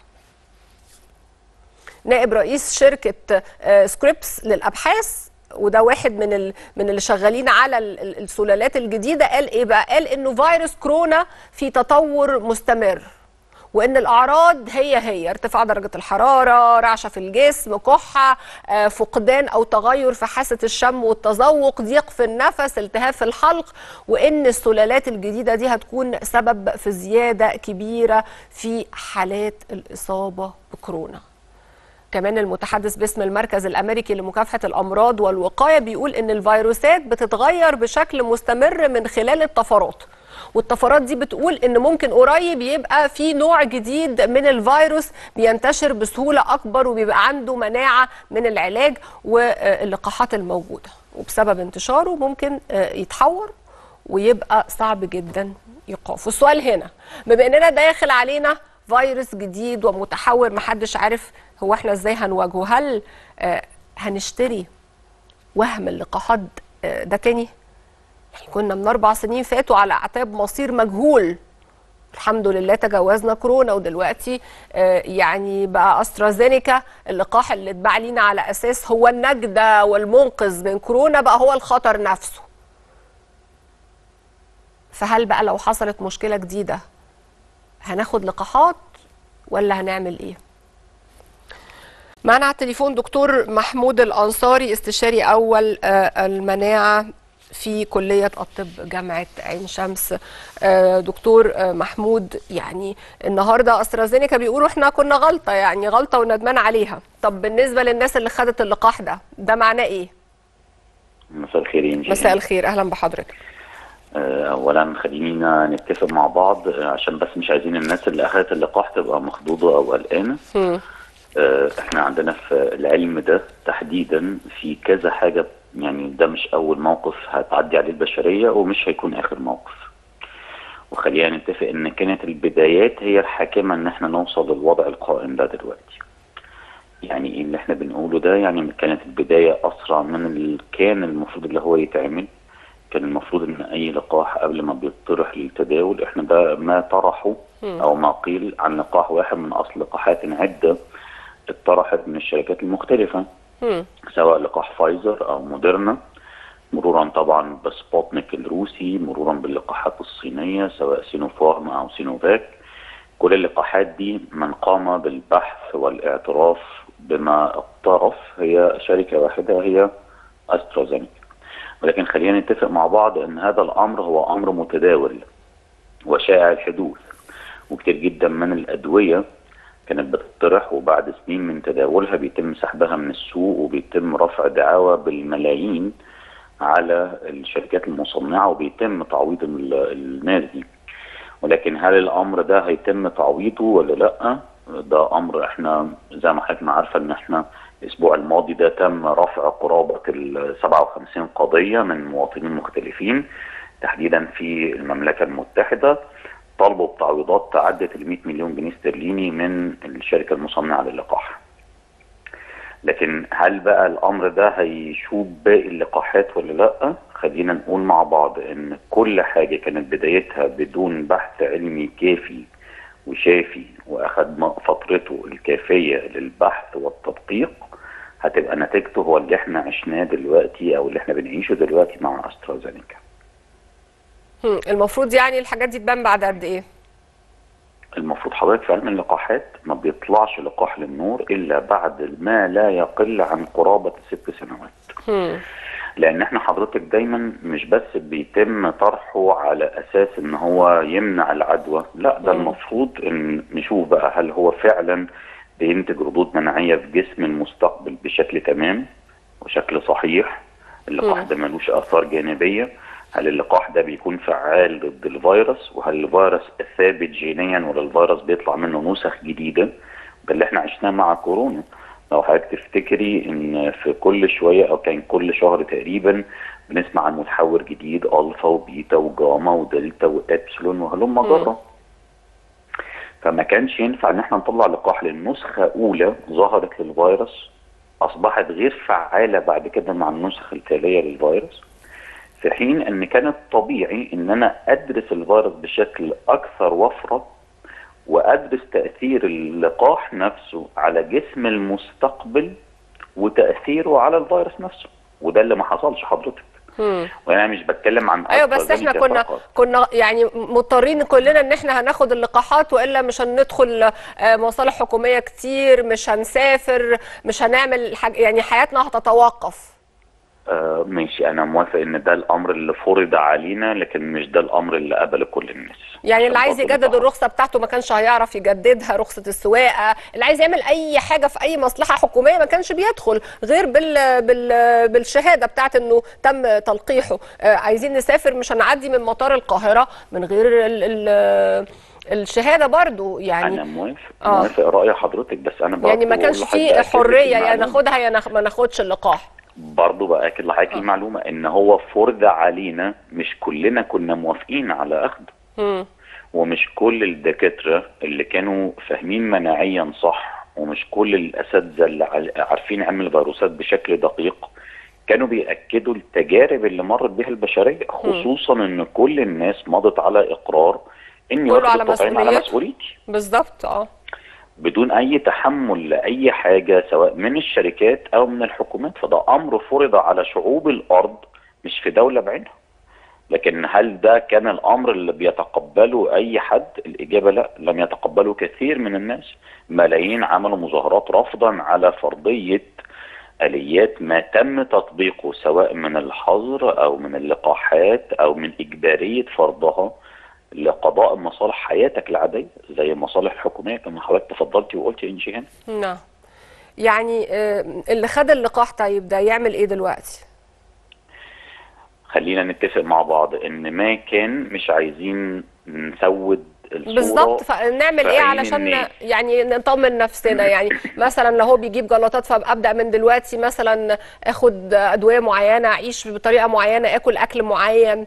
نائب رئيس شركه آه، سكريبس للابحاث وده واحد من ال... من اللي شغالين على ال- ال- السلالات الجديده قال ايه بقى قال انه فيروس كورونا في تطور مستمر وان الاعراض هي هي ارتفاع درجه الحراره رعشه في الجسم كحه آه، فقدان او تغير في حاسه الشم والتذوق ضيق في النفس التهاب في الحلق وان السلالات الجديده دي هتكون سبب في زياده كبيره في حالات الاصابه بكورونا كمان المتحدث باسم المركز الامريكي لمكافحه الامراض والوقايه بيقول ان الفيروسات بتتغير بشكل مستمر من خلال الطفرات والطفرات دي بتقول ان ممكن قريب يبقى في نوع جديد من الفيروس بينتشر بسهوله اكبر وبيبقى عنده مناعه من العلاج واللقاحات الموجوده وبسبب انتشاره ممكن آه، يتحور ويبقى صعب جدا ايقافه والسؤال هنا بما اننا داخل علينا فيروس جديد ومتحور محدش عارف هو احنا ازاي هنواجهه هل آه، هنشتري وهم اللقاحات آه، ده تاني يعني كنا من اربع سنين فاتوا على اعتاب مصير مجهول الحمد لله تجاوزنا كورونا ودلوقتي آه، يعني بقى استرازينيكا اللقاح اللي اتباع لينا على اساس هو النجده والمنقذ من كورونا بقى هو الخطر نفسه فهل بقى لو حصلت مشكله جديده هناخد لقاحات ولا هنعمل ايه معنا على التليفون دكتور محمود الانصاري استشاري اول آه، المناعه في كلية الطب جامعة عين شمس آه، دكتور آه، محمود يعني النهارده استرازينيكا بيقولوا احنا كنا غلطة يعني غلطة وندمان عليها طب بالنسبة للناس اللي خدت اللقاح ده ده معناه ايه؟ مساء الخير يا إنجي. مساء الخير اهلا بحضرتك آه، اولا خلينا نتفق مع بعض آه، عشان بس مش عايزين الناس اللي اخذت اللقاح تبقى مخضوضه او قلقانه مم. آه، احنا عندنا في العلم ده تحديدا في كذا حاجه يعني ده مش اول موقف هتعدي عليه البشريه ومش هيكون اخر موقف وخلينا نتفق ان كانت البدايات هي الحاكمه ان احنا نوصل للوضع القائم ده دلوقتي يعني ايه اللي احنا بنقوله ده يعني كانت البدايه اسرع من اللي كان المفروض اللي هو يتعمل كان المفروض ان اي لقاح قبل ما بيطرح للتداول احنا ده ما طرحه او ما قيل عن لقاح واحد من اصل لقاحات عده اتطرحت من الشركات المختلفه مم. سواء لقاح فايزر او موديرنا مرورا طبعا بسبوتنيك الروسي مرورا باللقاحات الصينيه سواء سينوفارم او سينوفاك كل اللقاحات دي من قام بالبحث والاعتراف بما اقترف هي شركه واحده هي استرازينيكا ولكن خلينا نتفق مع بعض ان هذا الامر هو امر متداول وشائع الحدوث وكتير جدا من الادويه كانت بتطرح وبعد سنين من تداولها بيتم سحبها من السوق وبيتم رفع دعاوى بالملايين على الشركات المصنعه وبيتم تعويض ال- الناس دي ولكن هل الامر ده هيتم تعويضه ولا لا ده امر احنا زي ما حضرتك عارفه ان احنا الاسبوع الماضي ده تم رفع قرابه ال 57 قضيه من مواطنين مختلفين تحديدا في المملكه المتحده طالبوا بتعويضات تعدت ال 100 مليون جنيه استرليني من الشركه المصنعه للقاح. لكن هل بقى الامر ده هيشوب باقي اللقاحات ولا لا؟ خلينا نقول مع بعض ان كل حاجه كانت بدايتها بدون بحث علمي كافي وشافي واخد م- فترته الكافيه للبحث والتدقيق هتبقى نتيجته هو اللي احنا عشناه دلوقتي او اللي احنا بنعيشه دلوقتي مع استرازينيكا. مم. المفروض يعني الحاجات دي تبان بعد قد ايه؟ المفروض حضرتك في علم اللقاحات ما بيطلعش لقاح للنور الا بعد ما لا يقل عن قرابه ست سنوات. مم. لان احنا حضرتك دايما مش بس بيتم طرحه على اساس ان هو يمنع العدوى لا ده مم. المفروض ان نشوف بقى هل هو فعلا بينتج ردود مناعيه في جسم المستقبل بشكل تمام وشكل صحيح اللقاح مم. ده ملوش اثار جانبيه هل اللقاح ده بيكون فعال ضد الفيروس وهل الفيروس ثابت جينيا ولا الفيروس بيطلع منه نسخ جديده ده اللي احنا عشناه مع كورونا لو حضرتك تفتكري ان في كل شويه او كان كل شهر تقريبا بنسمع عن متحور جديد الفا وبيتا وجاما ودلتا وابسلون وهلم مم. جرا فما كانش ينفع ان احنا نطلع لقاح للنسخه اولى ظهرت للفيروس اصبحت غير فعاله بعد كده مع النسخ التاليه للفيروس في حين ان كان الطبيعي ان انا ادرس الفيروس بشكل اكثر وفره وادرس تاثير اللقاح نفسه على جسم المستقبل وتاثيره على الفيروس نفسه وده اللي ما حصلش حضرتك مم. وانا مش بتكلم عن ايوه بس احنا أسترازينيكا كنا فقط. كنا يعني مضطرين كلنا ان احنا هناخد اللقاحات والا مش هندخل آه، مصالح حكوميه كتير مش هنسافر مش هنعمل حاجة يعني حياتنا هتتوقف آه ماشي انا موافق ان ده الامر اللي فرض علينا لكن مش ده الامر اللي قبل كل الناس يعني اللي عشان عايز برضه يجدد نبقى- الرخصه بتاعته ما كانش هيعرف يجددها رخصه السواقه اللي عايز يعمل اي حاجه في اي مصلحه حكوميه ما كانش بيدخل غير بال بال بالشهاده بتاعت انه تم تلقيحه آه، عايزين نسافر مش هنعدي من مطار القاهره من غير ال ال الشهاده برضو يعني انا موافق آه. موافق راي حضرتك بس انا برضه يعني ما كانش بقول فيه لحضرتك حريه يا المعلومة. ناخدها يا ناخ- ما ناخدش اللقاح برضه باكد لحضرتك آه. المعلومه ان هو فرض علينا مش كلنا كنا موافقين على اخده مم. ومش كل الدكاتره اللي كانوا فاهمين مناعيا صح ومش كل الاساتذه اللي عل- عارفين علم الفيروسات بشكل دقيق كانوا بيأكدوا التجارب اللي مرت بها البشريه خصوصا ان كل الناس مضت على اقرار اني كله واخد على التطعيم على مسؤوليته. مسؤوليتي بالظبط اه بدون اي تحمل لاي حاجه سواء من الشركات او من الحكومات فده امر فرض على شعوب الارض مش في دوله بعينها لكن هل ده كان الامر اللي بيتقبله اي حد الاجابه لا لم يتقبله كثير من الناس ملايين عملوا مظاهرات رفضا على فرضيه اليات ما تم تطبيقه سواء من الحظر او من اللقاحات او من اجباريه فرضها لقضاء مصالح حياتك العاديه زي المصالح الحكوميه كما حضرتك تفضلتي وقلتي يا انجي هنا نعم يعني آه، اللي خد اللقاح طيب ده يعمل ايه دلوقتي خلينا نتفق مع بعض ان ما كان مش عايزين نسود الصوره بالظبط فنعمل في ايه عين علشان الناس. يعني نطمن نفسنا يعني مثلا لو هو بيجيب جلطات فابدا من دلوقتي مثلا اخد ادويه معينه اعيش بطريقه معينه اكل اكل معين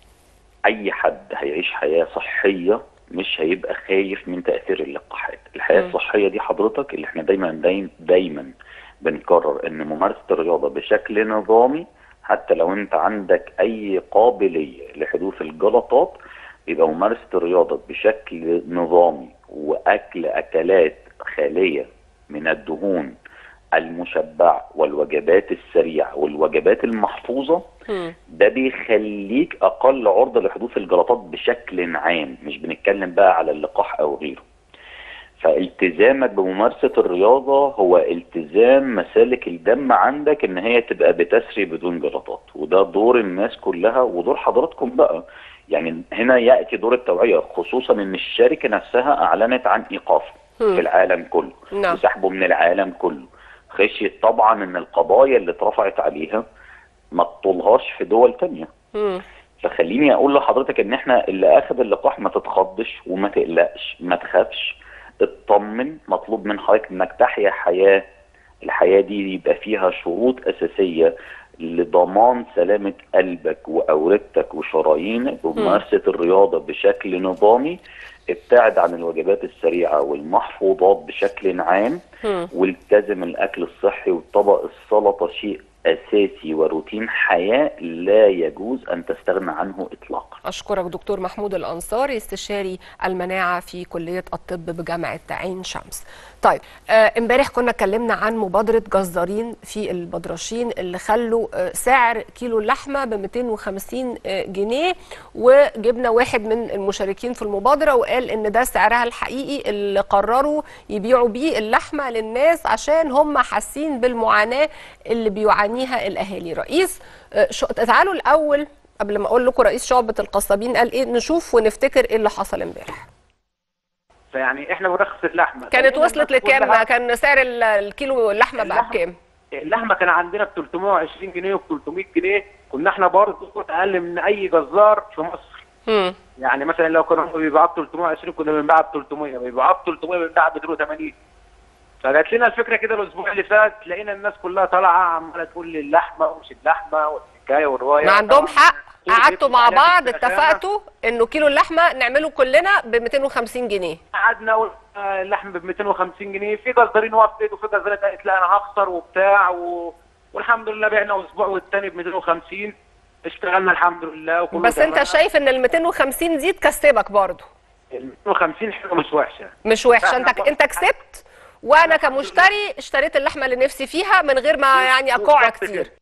اي حد هيعيش حياه صحيه مش هيبقى خايف من تاثير اللقاحات الحياه مم. الصحيه دي حضرتك اللي احنا دايما دايما, دايما بنكرر ان ممارسه الرياضه بشكل نظامي حتى لو انت عندك اي قابليه لحدوث الجلطات يبقى ممارسه الرياضه بشكل نظامي واكل اكلات خاليه من الدهون المشبعه والوجبات السريعه والوجبات المحفوظه مم. ده بيخليك اقل عرضه لحدوث الجلطات بشكل عام مش بنتكلم بقى على اللقاح او غيره فالتزامك بممارسه الرياضه هو التزام مسالك الدم عندك ان هي تبقى بتسري بدون جلطات وده دور الناس كلها ودور حضراتكم بقى يعني هنا ياتي دور التوعيه خصوصا ان الشركه نفسها اعلنت عن ايقافه مم. في العالم كله نعم. وسحبه من العالم كله خشيت طبعا ان القضايا اللي اترفعت عليها ما تطولهاش في دول تانية مم. فخليني اقول لحضرتك ان احنا اللي اخذ اللقاح ما تتخضش وما تقلقش ما تخافش اطمن مطلوب من حضرتك انك تحيا حياه الحياه دي يبقى فيها شروط اساسيه لضمان سلامه قلبك واوردتك وشرايينك وممارسه الرياضه بشكل نظامي ابتعد عن الوجبات السريعه والمحفوظات بشكل عام مم. والتزم الاكل الصحي وطبق السلطه شيء اساسي وروتين حياه لا يجوز ان تستغنى عنه اطلاقا أشكرك دكتور محمود الأنصاري استشاري المناعة في كلية الطب بجامعة عين شمس طيب آه، امبارح كنا اتكلمنا عن مبادرة جزارين في البدرشين اللي خلوا آه، سعر كيلو اللحمة ب 250 آه، جنيه وجبنا واحد من المشاركين في المبادرة وقال ان ده سعرها الحقيقي اللي قرروا يبيعوا بيه اللحمة للناس عشان هم حاسين بالمعاناة اللي بيعانيها الأهالي رئيس آه، شو- تعالوا الأول قبل ما اقول لكم رئيس شعبة القصابين قال ايه نشوف ونفتكر ايه اللي حصل امبارح فيعني احنا بنرخص اللحمه كانت لقينا وصلت الناس لكام كلها- كان سعر ال- الكيلو اللحمه بقى اللحمة- بكام اللحمه كان عندنا ب 320 جنيه وب 300 جنيه كنا احنا برضه اقل من اي جزار في مصر مم. يعني مثلا لو كانوا هم بيبيعوا ب 320 كنا بنبيعها ب 300 بيبيعوها ب 300 بنبيعها ب 280 فجات لنا الفكره كده الاسبوع اللي فات لقينا الناس كلها طالعه عماله تقول لي اللحمه ومش اللحمه والحكايه والروايه ما عندهم طبعاً حق كل قعدتوا بيت مع عليها بعض في السخانة. اتفقتوا انه كيلو اللحمه نعمله كلنا ب 250 جنيه قعدنا نقول آه، اللحم ب 250 جنيه في جزارين وقفت وفي جزارين قالت لا انا هخسر وبتاع و... والحمد لله بعنا اسبوع والتاني ب 250 اشتغلنا الحمد لله وكله بس انت تمام. شايف ان ال 250 دي تكسبك برضه ال 250 حلوه مش وحشه مش وحشه انت فاحنا انت كسبت وانا كمشتري اشتريت اللحمه اللي نفسي فيها من غير ما يعني اقع بالظبط كتير كده.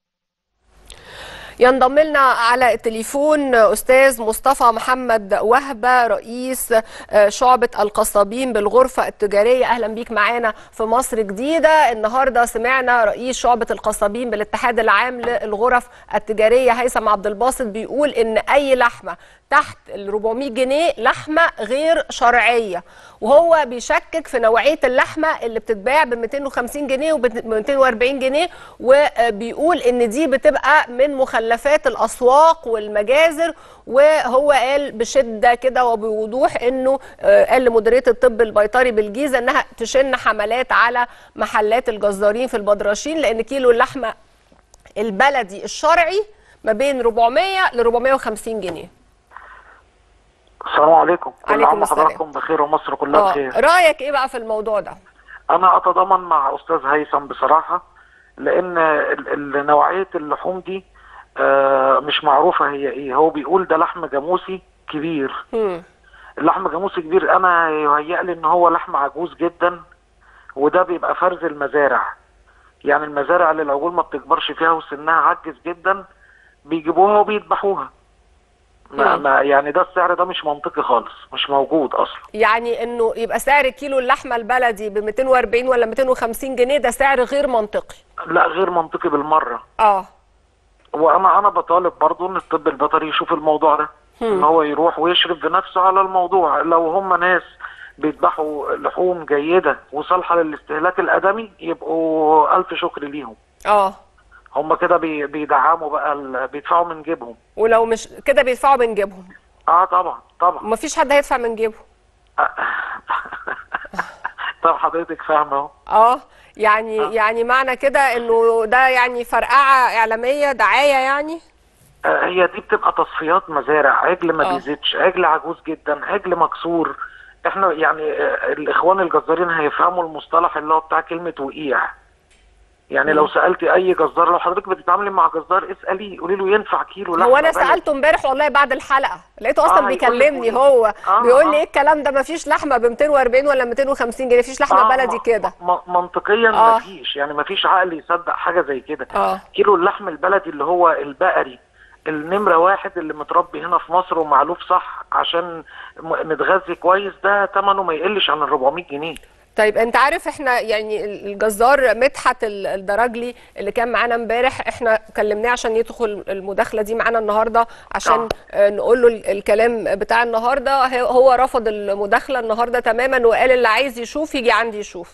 ينضم لنا على التليفون استاذ مصطفى محمد وهبه رئيس آه، شعبه القصابين بالغرفه التجاريه اهلا بيك معانا في مصر جديده النهارده سمعنا رئيس شعبه القصابين بالاتحاد العام للغرف التجاريه هيثم عبد الباسط بيقول ان اي لحمه تحت ال 400 جنيه لحمه غير شرعيه وهو بيشكك في نوعيه اللحمه اللي بتتباع ب 250 جنيه وب 240 جنيه وبيقول ان دي بتبقى من مخلفات الاسواق والمجازر وهو قال بشده كده وبوضوح انه آه، قال لمديريه الطب البيطري بالجيزه انها تشن حملات على محلات الجزارين في البدرشين لان كيلو اللحمه البلدي الشرعي ما بين 400 ل 450 جنيه السلام عليكم كل عليكم عام السلام. وحضراتكم بخير ومصر كلها اه بخير رايك ايه بقى في الموضوع ده انا اتضامن مع استاذ هيثم بصراحه لان ال- ال- نوعيه اللحوم دي آه، مش معروفه هي ايه هو بيقول ده لحم جاموسي كبير مم. اللحم جاموسي كبير انا يهيأ لي ان هو لحم عجوز جدا وده بيبقى فرز المزارع يعني المزارع اللي العجول ما بتكبرش فيها وسنها عجز جدا بيجيبوها وبيذبحوها ما مم. ما يعني ده السعر ده مش منطقي خالص مش موجود اصلا يعني انه يبقى سعر كيلو اللحمه البلدي ب 240 ولا 250 جنيه ده سعر غير منطقي لا غير منطقي بالمره اه وانا انا بطالب برضو ان الطب البيطري يشوف الموضوع ده ان هو يروح ويشرف بنفسه على الموضوع لو هم ناس بيذبحوا لحوم جيده وصالحه للاستهلاك الادمي يبقوا الف شكر ليهم اه هم كده بي- بيدعموا بقى ال- بيدفعوا من جيبهم ولو مش كده بيدفعوا من جيبهم اه طبعا طبعا ومفيش حد هيدفع من جيبه طب حضرتك فاهمه اهو اه يعني يعني معنى كده انه ده يعني فرقعه اعلاميه دعايه يعني آه، هي دي بتبقى تصفيات مزارع عجل ما آه. بيزيدش عجل عجوز جدا عجل مكسور احنا يعني آه، الاخوان الجزارين هيفهموا المصطلح اللي هو بتاع كلمه وقيع يعني لو سالتي اي جزار لو حضرتك بتتعاملي مع جزار اساليه قولي له ينفع كيلو لحمه هو انا بلدي؟ سالته امبارح والله بعد الحلقه لقيته اصلا آه، بيكلمني هيقول- هو آه، بيقول لي آه. ايه الكلام ده مفيش لحمه ب 240 ولا 250 جنيه مفيش لحمه آه، بلدي م- كده م- منطقيا آه. مفيش يعني مفيش عقل يصدق حاجه زي كده اه كيلو اللحم البلدي اللي هو البقري النمرة واحد اللي متربي هنا في مصر ومعلوف صح عشان م- متغذي كويس ده ثمنه ما يقلش عن ال 400 جنيه طيب انت عارف احنا يعني الجزار مدحت ال- الدراجلي اللي كان معانا امبارح احنا كلمناه عشان يدخل المداخله دي معانا النهارده عشان آه، نقول له ال- الكلام بتاع النهارده هي- هو رفض المداخله النهارده تماما وقال اللي عايز يشوف يجي عندي يشوف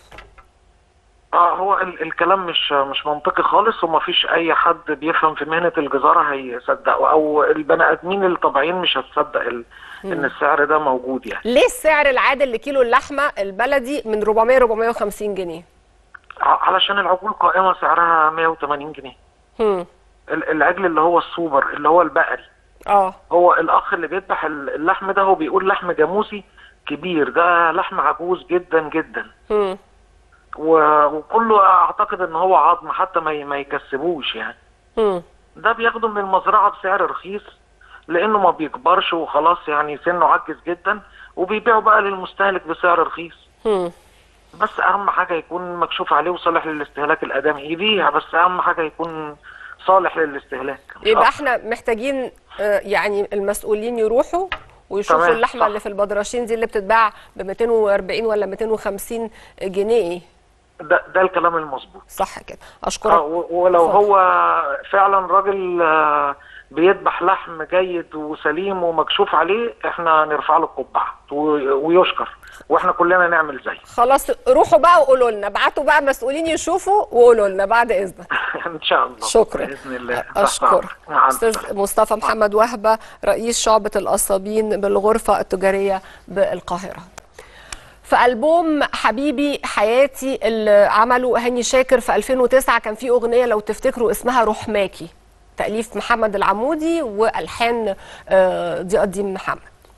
اه هو ال الكلام مش مش منطقي خالص وما فيش اي حد بيفهم في مهنة الجزارة هيصدقه او البني ادمين الطبيعيين مش هتصدق ال ان السعر ده موجود يعني ليه السعر العادل لكيلو اللحمه البلدي من 400 450 جنيه ع- علشان العجول قائمة سعرها 180 جنيه هم. ال- العجل اللي هو السوبر اللي هو البقري اه هو الاخ اللي بيذبح ال- اللحم ده هو بيقول لحم جاموسي كبير ده لحم عجوز جدا جدا هم. و- وكله اعتقد ان هو عظم حتى ما ي- ما يكسبوش يعني هم. ده بياخده من المزرعه بسعر رخيص لانه ما بيكبرش وخلاص يعني سنه عجز جدا وبيبيعوا بقى للمستهلك بسعر رخيص هم. بس اهم حاجه يكون مكشوف عليه وصالح للاستهلاك الادمي يبيع بس اهم حاجه يكون صالح للاستهلاك مش يبقى أكتر. احنا محتاجين آه، يعني المسؤولين يروحوا ويشوفوا تمام، اللحمه صح. اللي في البدرشين دي اللي بتتباع ب 240 ولا 250 جنيه ده ده الكلام المظبوط صح كده آه، اشكرك و- ولو اتفضل. هو فعلا راجل آه، بيذبح لحم جيد وسليم ومكشوف عليه احنا نرفع له القبعه و- ويشكر واحنا كلنا نعمل زيه خلاص روحوا بقى وقولوا لنا ابعتوا بقى مسؤولين يشوفوا وقولوا لنا بعد اذنك ان شاء الله شكرا باذن الله تحت اشكر أمرك. مع استاذ السلامة. مصطفى محمد وهبه رئيس شعبه القصابين بالغرفه التجاريه بالقاهره في ألبوم حبيبي حياتي اللي عمله هاني شاكر في 2009 كان في أغنية لو تفتكروا اسمها روح ماكي تأليف محمد العمودي وألحان آه، ضياء الدين محمد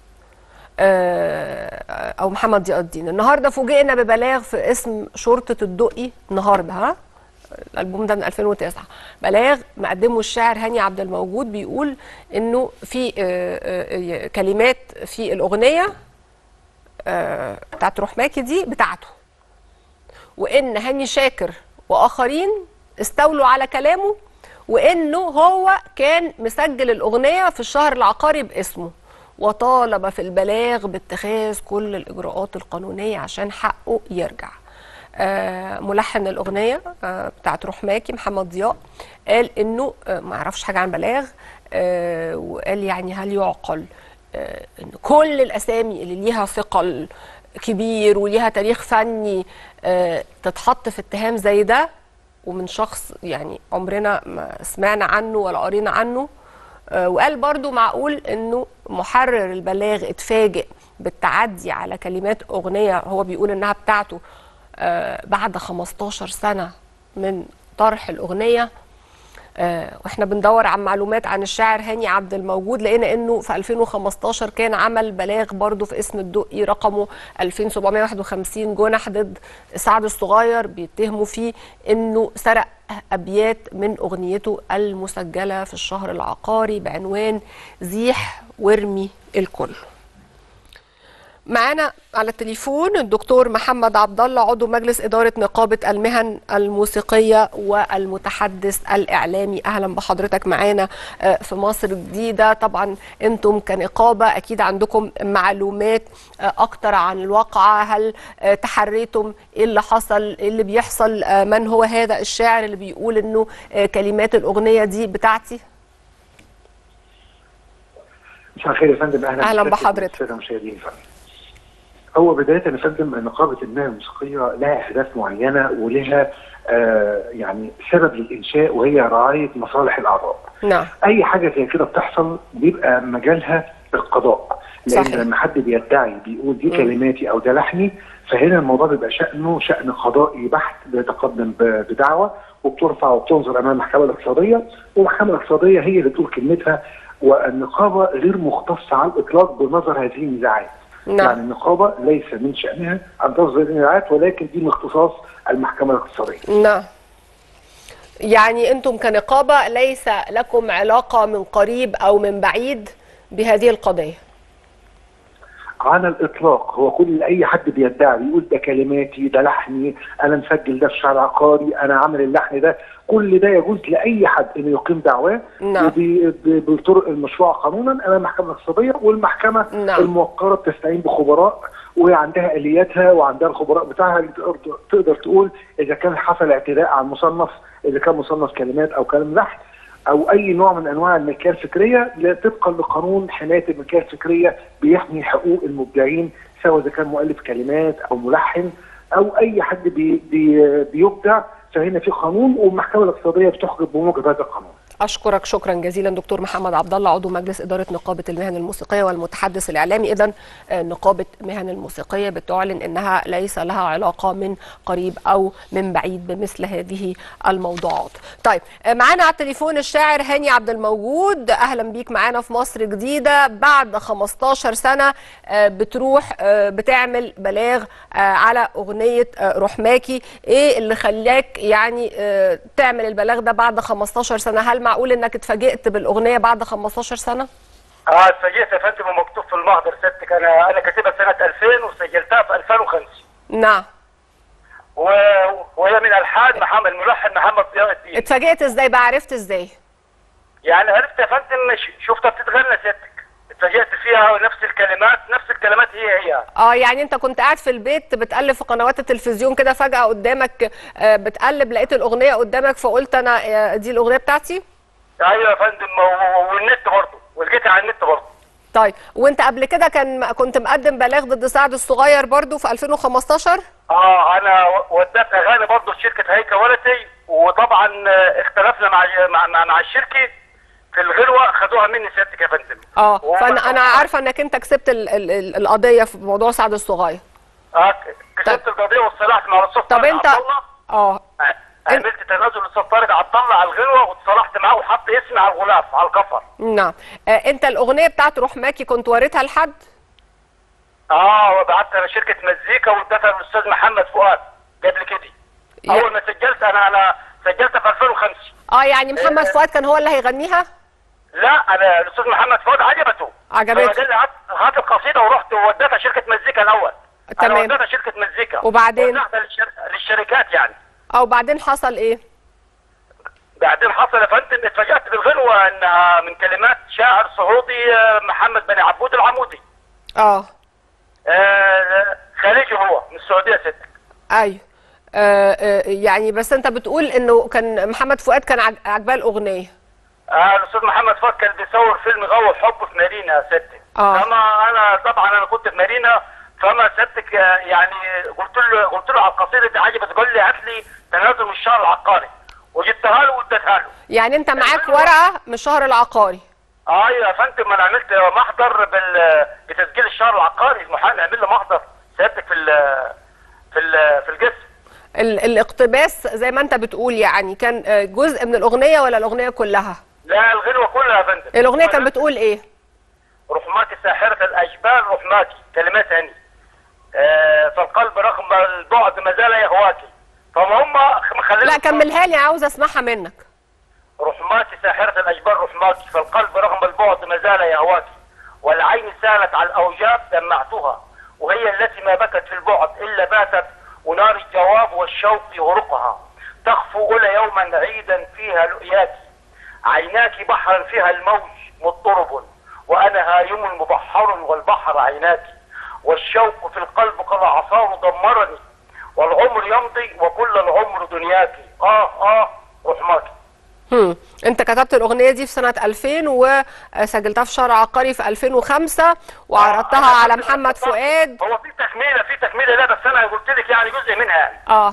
آه، أو محمد ضياء الدين النهاردة فوجئنا ببلاغ في اسم شرطة الدقي النهاردة ها الالبوم ده من 2009 بلاغ مقدمه الشاعر هاني عبد الموجود بيقول انه في آه، آه، آه، كلمات في الاغنيه آه، بتاعت روح ماكي دي بتاعته وان هاني شاكر واخرين استولوا على كلامه وانه هو كان مسجل الاغنيه في الشهر العقاري باسمه وطالب في البلاغ باتخاذ كل الاجراءات القانونيه عشان حقه يرجع آه، ملحن الاغنيه آه، بتاعت روح ماكي محمد ضياء قال انه آه، ما يعرفش حاجه عن بلاغ آه، وقال يعني هل يعقل آه، ان كل الاسامي اللي ليها ثقل كبير وليها تاريخ فني آه، تتحط في اتهام زي ده ومن شخص يعني عمرنا ما سمعنا عنه ولا قرينا عنه آه، وقال برضو معقول انه محرر البلاغ اتفاجئ بالتعدي على كلمات اغنيه هو بيقول انها بتاعته آه، بعد 15 سنه من طرح الاغنيه آه، واحنا بندور عن معلومات عن الشاعر هاني عبد الموجود لقينا انه في 2015 كان عمل بلاغ برضه في اسم الدقي رقمه 2751 جنح ضد سعد الصغير بيتهموا فيه انه سرق ابيات من اغنيته المسجله في الشهر العقاري بعنوان زيح وارمي الكل معانا على التليفون الدكتور محمد عبد الله عضو مجلس اداره نقابه المهن الموسيقيه والمتحدث الاعلامي اهلا بحضرتك معانا آه، في مصر جديده طبعا انتم كنقابه اكيد عندكم معلومات آه، اكتر عن الواقعه هل آه، تحريتم ايه اللي حصل ايه اللي بيحصل آه، من هو هذا الشاعر اللي بيقول انه آه، كلمات الاغنيه دي بتاعتي مساء الخير يا فندم اهلا أهلاً بحضرتك بحضرتك. والساده المشاهدين يا فندم. هو بدايه يا فندم نقابه المهن الموسيقيه لها اهداف معينه ولها آه يعني سبب للانشاء وهي رعايه مصالح الاعضاء. نعم اي حاجه زي كده بتحصل بيبقى مجالها القضاء لان صحيح. لما حد بيدعي بيقول دي كلماتي او ده لحني فهنا الموضوع بيبقى شانه شان قضائي بحت بيتقدم ب- بدعوه وبترفع وبتنظر امام المحكمه الاقتصاديه والمحكمه الاقتصاديه هي اللي تقول كلمتها والنقابه غير مختصه على الاطلاق بنظر هذه النزاعات. نعم. يعني النقابه ليس من شانها ان تصدر هذه النزاعات ولكن دي من اختصاص المحكمه الاقتصاديه. نعم يعني انتم كنقابه ليس لكم علاقه من قريب او من بعيد بهذه القضيه على الاطلاق هو كل اي حد بيدعي بيقول ده كلماتي ده لحني انا مسجل ده في شهر عقاري انا عامل اللحن ده كل ده يجوز لاي حد انه يقيم دعواه نعم. وب- ب- بالطرق المشروعه قانونا امام المحكمه الاقتصاديه والمحكمه نعم. الموقره بتستعين بخبراء وهي عندها الياتها وعندها الخبراء بتاعها اللي تقدر- تقدر تقول اذا كان حصل اعتداء على المصنف اذا كان مصنف كلمات او كلام لحن او اي نوع من انواع الملكيه الفكريه لا طبقا لقانون حمايه الملكيه الفكريه بيحمي حقوق المبدعين سواء اذا كان مؤلف كلمات او ملحن او اي حد بي بي بيبدع فهنا في قانون والمحكمه الاقتصاديه بتحكم بموجب هذا القانون. اشكرك شكرا جزيلا دكتور محمد عبد الله عضو مجلس اداره نقابه المهن الموسيقيه والمتحدث الاعلامي اذا نقابه مهن الموسيقيه بتعلن انها ليس لها علاقه من قريب او من بعيد بمثل هذه الموضوعات طيب آه، معانا على التليفون الشاعر هاني عبد الموجود اهلا بيك معانا في مصر جديده بعد 15 سنه آه، بتروح آه، بتعمل بلاغ آه، على اغنيه آه، رحماكي ايه اللي خلاك يعني آه، تعمل البلاغ ده بعد 15 سنه هل معقول انك اتفاجئت بالاغنيه بعد 15 سنه اه اتفاجئت يا فندم ومكتوب في المحضر سيادتك انا انا كاتبها سنه 2000 وسجلتها في 2005 نعم و... وهي من الحان محمد الملحن محمد ضياء الدين اتفاجئت ازاي بقى عرفت ازاي يعني عرفت يا فندم ش- شفتها بتتغنى سيادتك اتفاجئت فيها نفس الكلمات نفس الكلمات هي هي اه يعني انت كنت قاعد في البيت بتقلب في قنوات التلفزيون كده فجاه قدامك آه، بتقلب لقيت الاغنيه قدامك فقلت انا آه، دي الاغنيه بتاعتي ايوه يا فندم و- والنت برضه ولقيتها على النت برضه طيب وانت قبل كده كان كنت مقدم بلاغ ضد سعد الصغير برضو في 2015 اه انا و- وديت اغاني برضه لشركه هيكا ولتي وطبعا آه، اختلفنا مع مع, مع, مع الشركه في الغلوه خدوها مني سيادتك يا فندم اه وهم- فانا انا عارفه انك انت كسبت ال ال ال القضيه في موضوع سعد الصغير اه كسبت القضيه واتصالحت مع الاستاذ طب طارق انت عبد الله اه عملت تنازل الاستاذ طارق عبد الله على الغلوه واتصالحت معاه وحط اسمي على الغلاف على الكفر نعم آه انت الاغنيه بتاعت رحماكي كنت وريتها لحد اه وبعت لشركه مزيكا واديتها للاستاذ محمد فؤاد قبل كده يا- اول ما سجلت انا انا سجلتها في 2005 اه يعني محمد فؤاد كان هو اللي هيغنيها لا انا الاستاذ محمد فؤاد عجبته عجبته. فقال لي هات هات القصيده ورحت ووديتها شركه مزيكا الاول تمام. انا وديتها شركه مزيكا وبعدين؟ وديتها للشر... للشركات يعني او بعدين حصل ايه بعدين حصل يا فندم اتفاجأت بالغنوة انها من كلمات شاعر سعودي آه، محمد بن عبود العمودي اه آه، خليجي هو من السعودية ستك ايوه آه آه يعني بس انت بتقول انه كان محمد فؤاد كان عج- عجباه الاغنيه آه الاستاذ محمد فؤاد كان بيصور فيلم غوى الحب في مارينا يا ستك آه. فما انا طبعا انا كنت في مارينا فما ستك آه، يعني قلت له قلت له على القصيده دي عجبت قال لي هات لي تنازل من الشهر العقاري وجبتها له واديتها له يعني انت معاك ورقه من الشهر العقاري ايوه يا فندم انا عملت محضر بال... بتسجيل الشهر العقاري المحامي عمل لي محضر سيادتك في ال... في ال... في الجسم ال الاقتباس زي ما انت بتقول يعني كان آه، جزء من الاغنيه ولا الاغنيه كلها لا الغنوه كلها يا فندم الاغنيه كان بتقول ايه رحماتي ساحرة الأجبال رحماتي كلمات هني آه فالقلب رغم البعد ما زال يهواكي فما هم مخلين لا كملها لي عاوز اسمعها منك رحماتي ساحرة الأجبال رحماتي فالقلب رغم البعد ما زال يهواكي والعين سالت على الأوجاب دمعتها وهي التي ما بكت في البعد الا باتت ونار الجواب والشوق يغرقها تخفو الى يوما عيدا فيها لؤياك عيناك بحرا فيها الموج مضطرب وانا هايم مبحر والبحر عيناك والشوق في القلب كالعصار دمرني والعمر يمضي وكل العمر دنياك اه اه رحماك هم. انت كتبت الاغنيه دي في سنه 2000 وسجلتها في شهر عقاري في 2005 وعرضتها على محمد فؤاد هو في تكمله في تكمله لا بس انا قلت لك يعني جزء منها يعني اه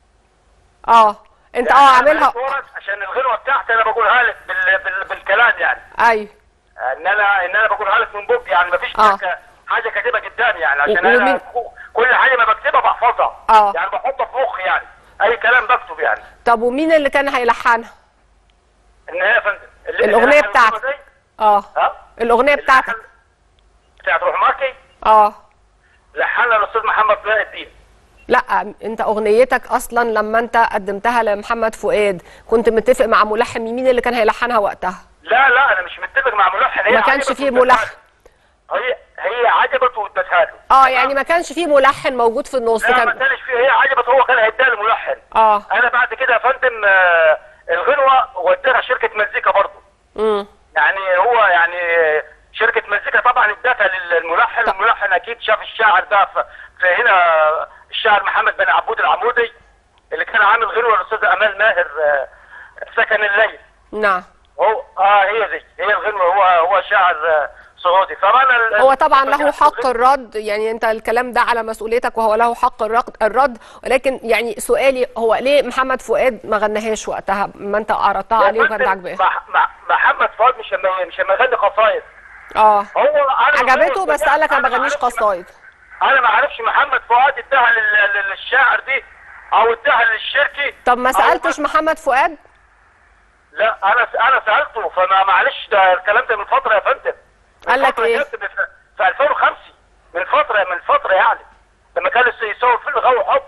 اه انت يعني اه أنا عاملها صورت عشان الغنوه بتاعتي انا بقولها لك بال... بال... بالكلام يعني ايوه ان انا ان انا بقولها لك من بوك يعني مفيش آه. ك- حاجه كاتبها قدامي يعني عشان و- انا ومين- ك- كل حاجه ما بكتبها بحفظها آه. يعني بحطها في مخي يعني اي كلام بكتب يعني طب ومين اللي كان هيلحنها ان هي يا فندم اللي- الأغنية اللي بتاعتك. الغنوة دي، اه ها الاغنيه اللي بتاعتك لحن- بتاعت رحماكي اه لحنها الاستاذ محمد ضياء الدين لا انت اغنيتك اصلا لما انت قدمتها لمحمد فؤاد كنت متفق مع ملحن مين اللي كان هيلحنها وقتها لا لا انا مش متفق مع ملحن هي ما كانش عجبته فيه وادتها ملحن له. هي هي عجبته وادتها له اه يعني ما كانش فيه ملحن موجود في النص لا ما كان كانش فيه هي عجبته هو كان هيديها للملحن اه انا بعد كده يا فندم آه، الغنوه وديها شركه مزيكا برضه امم يعني هو يعني شركه مزيكا طبعا ادتها للملحن والملحن اكيد شاف الشاعر ده ف- في هنا الشاعر محمد بن عبود العمودي اللي كان عامل غنوه الاستاذ امال ماهر آه، سكن الليل نعم هو اه هي دي هي الغنوه هو هو شاعر آه، سعودي فانا ال- هو طبعا له حق الغنوة- الرد يعني انت الكلام ده على مسؤوليتك وهو له حق الرد الرد ولكن يعني سؤالي هو ليه محمد فؤاد ما غناهاش وقتها ما انت عرضتها يا عليه وكانت فندم، عاجباه مح- مح- محمد فؤاد مش لما مش لما يغني قصايد اه هو انا عجبته بس قال لك انا ما ما بغنيش أعرفش- قصايد انا ما اعرفش محمد فؤاد اداها لل- لل- للشاعر دي او اداها للشركي طب ما أو سالتش محمد فؤاد لا انا انا سالته فما معلش ده الكلام ده من فتره يا فندم من قال لك فترة إيه؟ جد في في 2005 من فتره من فتره يعني لما كان لسه يسوي فيلم غاوي حب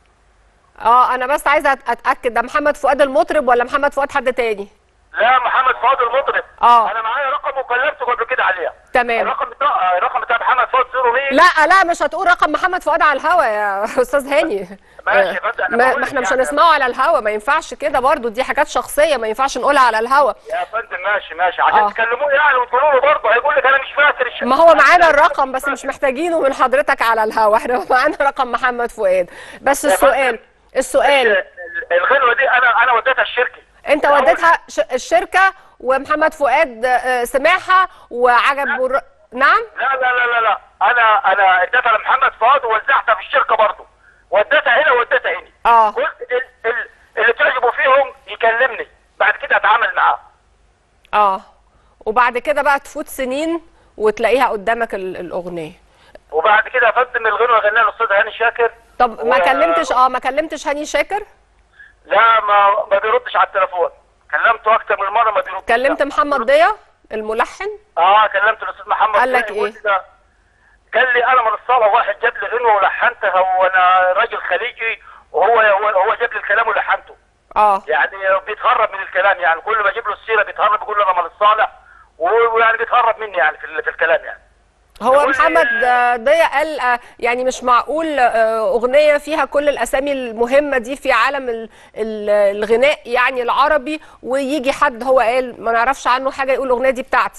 اه انا بس عايزه أت- اتاكد ده محمد فؤاد المطرب ولا محمد فؤاد حد تاني لا محمد فؤاد المطرب آه. انا معايا رقم وكلمته قبل كده عليها تمام الرقم بتاع الرقم بتاع محمد فؤاد 01 لا لا مش هتقول رقم محمد فؤاد على الهوا يا استاذ هاني ماشي، بس أنا ما بقول ما احنا لك مش يعني. هنسمعه على الهوا ما ينفعش كده برضو دي حاجات شخصيه ما ينفعش نقولها على الهوا يا فندم ماشي ماشي عشان آه. تكلموه يعني وتقولوا له برضه هيقول لك انا مش فاكر الش... ما هو معانا الرقم بس مش محتاجينه من حضرتك على الهوا احنا معانا رقم محمد فؤاد بس يا السؤال السؤال ال- الغنوه دي انا انا وديتها الشركه انت الأول- وديتها ش- الشركه ومحمد فؤاد آه، سمعها وعجب الر... نعم لا لا لا لا لا انا انا اديتها لمحمد فؤاد ووزعتها في الشركه برضه وديتها هنا ووديتها هنا اه قلت ال- ال- اللي تعجبه فيهم يكلمني بعد كده اتعامل معاه اه وبعد كده بقى تفوت سنين وتلاقيها قدامك ال- الاغنيه وبعد كده يا فندم الغنوه غناها الاستاذ هاني شاكر طب ما و- كلمتش اه ما كلمتش هاني شاكر لا ما ما بيردش على التليفون كلمته اكتر من مره ما بيردش كلمت محمد ضياء الملحن اه كلمت الاستاذ محمد قال لك ضياء يقول إيه؟ لي ده- قال لي انا من الصاله واحد جاب لي غنوه ولحنتها وانا راجل خليجي وهو هو, هو جاب لي الكلام ولحنته اه يعني بيتهرب من الكلام يعني كل ما اجيب له السيره بيتهرب يقول لي انا من الصالح و- ويعني بيتهرب مني يعني في, ال- في الكلام يعني هو يقول لي- محمد آه، ضياء قال آه، يعني مش معقول آه، اغنيه فيها كل الاسامي المهمه دي في عالم ال- ال- الغناء يعني العربي ويجي حد هو قال ما نعرفش عنه حاجه يقول الاغنيه دي بتاعتي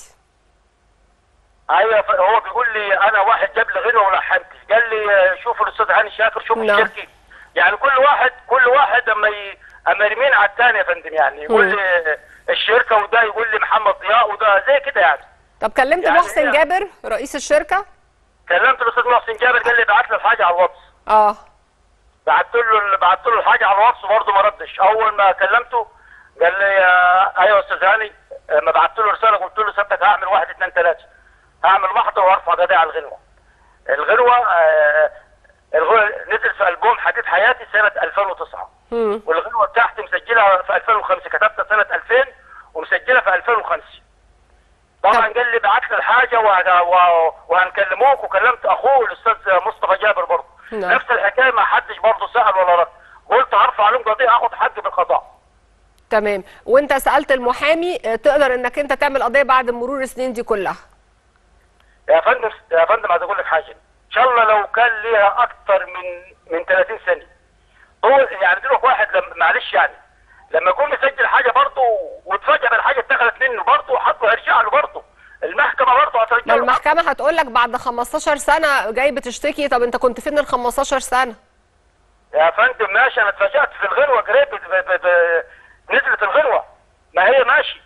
ايوه ف- هو بيقول لي انا واحد جاب لي غنوه ولحنتي قال لي آه، شوفوا الاستاذ هاني شاكر شوفوا نعم. الشركي يعني كل واحد كل واحد اما ي... اما يرمين على الثاني يا فندم يعني يقول مم. لي الشركه وده يقول لي محمد ضياء وده زي كده يعني طب كلمت يعني محسن هي- جابر رئيس الشركه كلمت الاستاذ محسن جابر قال لي بعت لي الحاجه على الواتس اه بعت له بعت له الحاجه على الواتس برضه ما ردش اول ما كلمته قال لي آه، ايوه يا استاذ هاني آه، ما بعت له رساله قلت له سبتك هعمل واحد اثنين ثلاثه هعمل محضر وارفع قضيه على الغنوه الغنوه آه، الغنوه نزل في البوم حديث حياتي سنه 2009 مم. والغنوه بتاعتي مسجلها في 2005 كتبتها سنه 2000 ومسجلها في 2005 طبعا قال لي بعت لي الحاجه وه- و- وهنكلموك وكلمت اخوه الاستاذ مصطفى جابر برضه نعم. نفس الحكايه ما حدش برضه سال ولا رد قلت هرفع عليهم قضيه اخد حقي بالقضاء تمام وانت سالت المحامي آه، تقدر انك انت تعمل قضيه بعد مرور السنين دي كلها يا فندم يا فندم عايز اقول لك حاجه شاء الله لو كان ليها اكتر من من 30 سنه هو يعني دلوقتي واحد لما معلش يعني لما يكون مسجل حاجه برضه واتفاجئ بالحاجه اتخذت منه برضه حقه هيرجع له برضه المحكمه برضه ما هترجع له حقه. المحكمه هتقول لك بعد 15 سنه جاي بتشتكي طب انت كنت فين ال 15 سنه يا فندم ماشي انا اتفاجأت في الغنوه قريب ب- ب- ب- نزلت الغنوه ما هي ماشي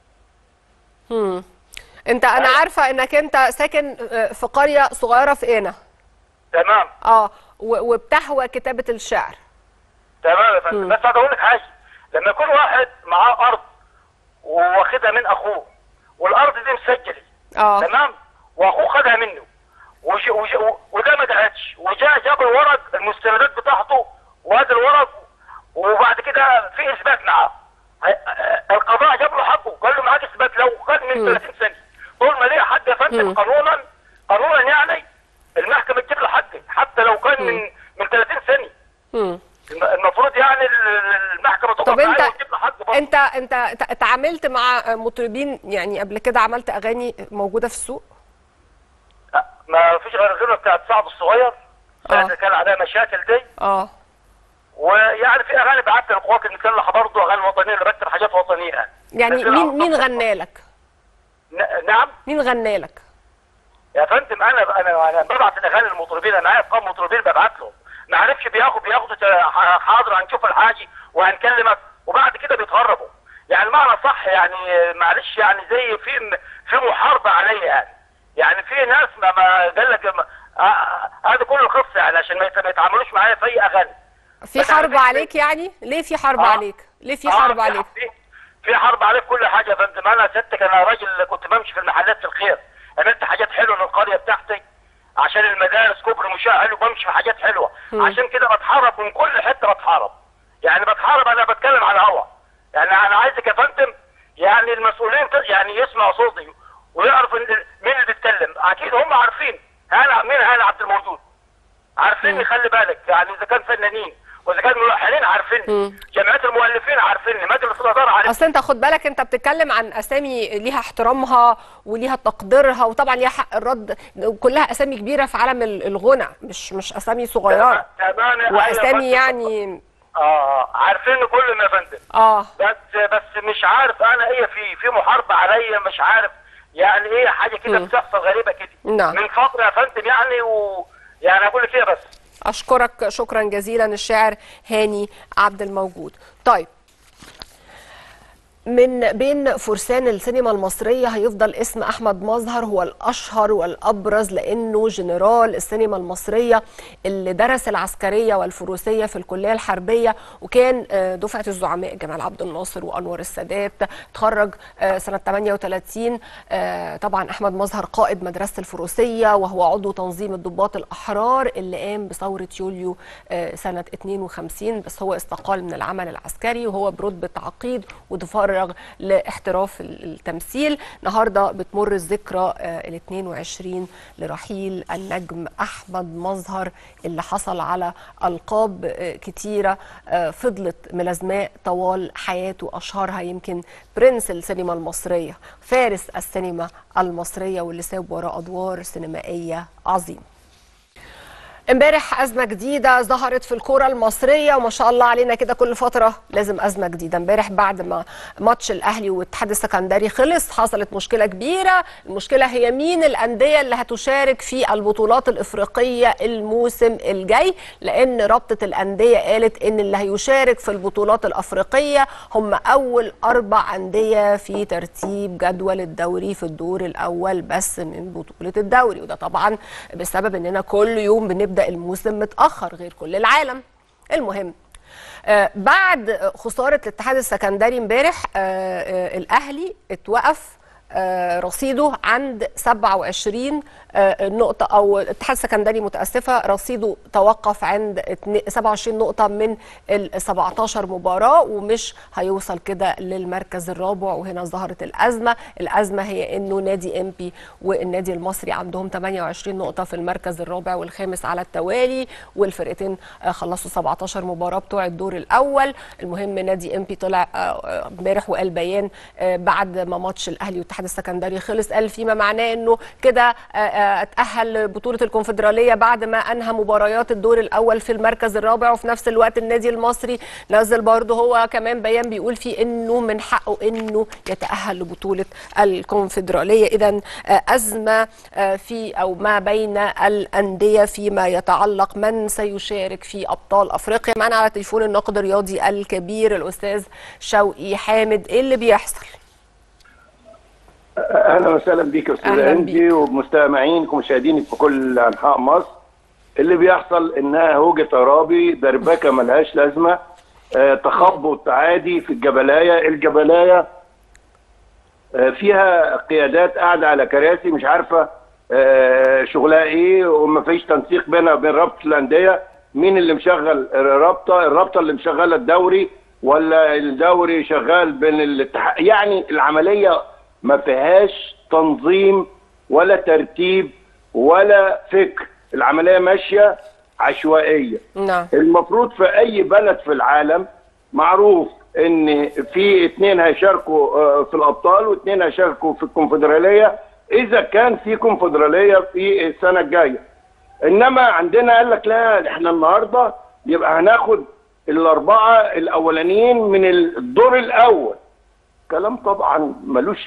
هم. انت انا عارفه انك انت ساكن آه، في قريه صغيره في قنا تمام اه و- وبتهوى كتابه الشعر تمام يا فندم بس عايز اقول لك حاجه لما يكون واحد معاه ارض واخدها من اخوه والارض دي مسجله اه تمام واخوه خدها منه وج... وج... وده ما دعتش وجاء جاب الورق المستندات بتاعته وهذا الورق وبعد كده في اثبات معاه ه- القضاء جاب له حقه قال له معاك اثبات لو خد من 30 سنه طول ما ليه حد يا فندم قانونا قانونا يعني المحكمه تجيب له حقه حتى لو كان من من 30 سنه هم. الم- المفروض يعني ال- ال- المحكمه تقف طب انت معاه وتجيب له حقه برضه. انت انت ت- اتعاملت مع مطربين يعني قبل كده عملت اغاني موجوده في السوق ما فيش غير الغنوه بتاعت سعد الصغير آه. اللي كان عليها مشاكل دي اه ويعني في اغاني بعت للقوات المسلحه برضه اغاني وطنيه اللي بكتب حاجات وطنيه يعني بس أنا مين مين أعتقد- غنى لك ن- نعم مين غنى لك يا فندم انا انا انا ببعت الاغاني للمطربين انا معايا ارقام مطربين ببعت لهم ما عرفش بياخد بياخدوا تا- ح- حاضر هنشوف الحاجه وهنكلمك وبعد كده بيتهربوا يعني معنى صح يعني معلش يعني زي في م- في محاربه عليا يعني يعني في ناس ما, ما قال لك ما- آه، هذا كل القصه يعني عشان ما يت- ما يتعاملوش معايا في اي اغاني في بس حرب عارف- عليك يعني ليه في حرب آه. عليك ليه في آه، حرب عليك في في حرب عليك كل حاجه يا فندم انا ستك انا راجل كنت بمشي في المحلات في الخير عملت حاجات حلوه للقريه بتاعتي عشان المدارس كبر مشاة حلو بمشي في حاجات حلوه عشان كده بتحارب من كل حته بتحارب يعني بتحارب انا بتكلم على هوا يعني انا عايزك يا فندم يعني المسؤولين ت- يعني يسمعوا صوتي ويعرفوا إن- مين اللي بيتكلم اكيد هم عارفين هلا مين هلا عبد الموجود عارفين خلي بالك يعني اذا كان فنانين واذا كان ملحنين عارفين جمعيات المؤلفين عارفين مجلس الاداره عارف اصل انت خد بالك انت بتتكلم عن اسامي ليها احترامها وليها تقديرها وطبعا ليها حق الرد كلها اسامي كبيره في عالم ال- الغنى مش مش اسامي صغيره تمام يا واسامي فندم. يعني اه عارفين كلهم يا فندم اه بس بس مش عارف انا ايه في في محاربه عليا مش عارف يعني ايه حاجه كده بتحصل غريبه كده نعم. من فتره يا فندم يعني و يعني اقول لك ايه بس اشكرك شكرا جزيلا الشاعر هاني عبد الموجود طيب من بين فرسان السينما المصرية هيفضل اسم أحمد مظهر هو الأشهر والأبرز لأنه جنرال السينما المصرية اللي درس العسكرية والفروسية في الكلية الحربية وكان آه، دفعة الزعماء جمال عبد الناصر وأنور السادات اتخرج آه، سنة 38 آه، طبعا أحمد مظهر قائد مدرسة الفروسية وهو عضو تنظيم الضباط الأحرار اللي قام بثورة يوليو آه، سنة 52 بس هو استقال من العمل العسكري وهو برتبة عقيد وتفرغ لاحتراف ال- التمثيل النهارده بتمر الذكرى ال 22 لرحيل النجم احمد مظهر اللي حصل على القاب آه، كتيره آه، فضلت ملازماه طوال حياته اشهرها يمكن برنس السينما المصريه فارس السينما المصريه واللي ساب وراه ادوار سينمائيه عظيمه امبارح أزمة جديدة ظهرت في الكرة المصرية وما شاء الله علينا كده كل فترة لازم أزمة جديدة امبارح بعد ما ماتش الأهلي والاتحاد السكندري خلص حصلت مشكلة كبيرة المشكلة هي مين الأندية اللي هتشارك في البطولات الإفريقية الموسم الجاي لأن رابطة الأندية قالت إن اللي هيشارك في البطولات الأفريقية هم أول أربع أندية في ترتيب جدول الدوري في الدور الأول بس من بطولة الدوري وده طبعا بسبب إننا كل يوم بنبدأ الموسم متأخر غير كل العالم المهم آه بعد خسارة الاتحاد السكندري امبارح آه آه الأهلي اتوقف آه رصيده عند 27 آه نقطة أو الاتحاد السكندري متأسفة رصيده توقف عند اتنين- 27 نقطة من ال 17 مباراة ومش هيوصل كده للمركز الرابع وهنا ظهرت الأزمة الأزمة هي إنه نادي إمبي والنادي المصري عندهم 28 نقطة في المركز الرابع والخامس على التوالي والفرقتين آه، خلصوا 17 مباراة بتوع الدور الأول المهم نادي إمبي طلع آه، آه، امبارح وقال بيان آه، بعد ما ماتش الأهلي والاتحاد الاتحاد السكندري خلص قال فيما معناه انه كده آه، آه، اتاهل لبطوله الكونفدراليه بعد ما انهى مباريات الدور الاول في المركز الرابع وفي نفس الوقت النادي المصري نزل برضه هو كمان بيان بيقول فيه انه من حقه انه يتاهل لبطوله الكونفدراليه اذا ازمه آه، في او ما بين الانديه فيما يتعلق من سيشارك في ابطال افريقيا معنا على تليفون الناقد الرياضي الكبير الاستاذ شوقي حامد ايه اللي بيحصل اهلا وسهلا بيك يا استاذ أهلاً انجي ومستمعينك ومشاهدينك في كل انحاء مصر اللي بيحصل انها هوجه ترابي دربكه ملهاش لازمه آه، تخبط عادي في الجبلايه الجبلايه آه، فيها قيادات قاعده على كراسي مش عارفه آه، شغلها ايه ومفيش تنسيق بينها وبين رابطه الانديه مين اللي مشغل الرابطه الرابطه اللي مشغله الدوري ولا الدوري شغال بين الاتحاد يعني العمليه ما فيهاش تنظيم ولا ترتيب ولا فكر العمليه ماشيه عشوائيه نعم المفروض في اي بلد في العالم معروف ان في اثنين هيشاركوا آه، في الابطال واثنين هيشاركوا في الكونفدراليه اذا كان في كونفدراليه في السنه الجايه انما عندنا قال لك لا احنا النهارده يبقى هناخد الاربعه الاولانيين من الدور الاول كلام طبعا ملوش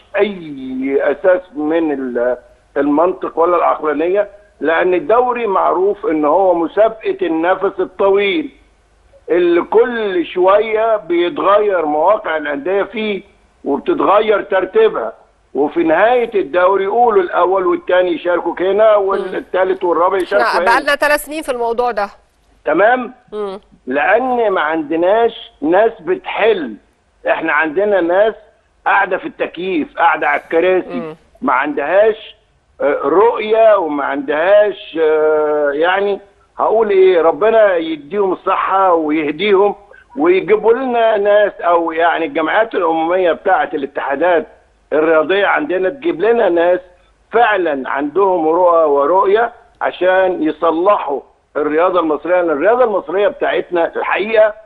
اي اساس من ال- المنطق ولا العقلانيه لان الدوري معروف ان هو مسابقه النفس الطويل اللي كل شويه بيتغير مواقع الانديه فيه وبتتغير ترتيبها وفي نهايه الدوري يقولوا الاول والثاني يشاركوا هنا والثالث والرابع يشاركوا بقى هنا لنا ثلاث سنين في الموضوع ده تمام مم. لان ما عندناش ناس بتحل احنا عندنا ناس قاعده في التكييف قاعده على الكراسي ما عندهاش آه، رؤيه وما عندهاش آه، يعني هقول ايه ربنا يديهم الصحه ويهديهم ويجيبوا لنا ناس او يعني الجمعيات العموميه بتاعه الاتحادات الرياضيه عندنا تجيب لنا ناس فعلا عندهم رؤى ورؤيه عشان يصلحوا الرياضه المصريه لان الرياضه المصريه بتاعتنا الحقيقه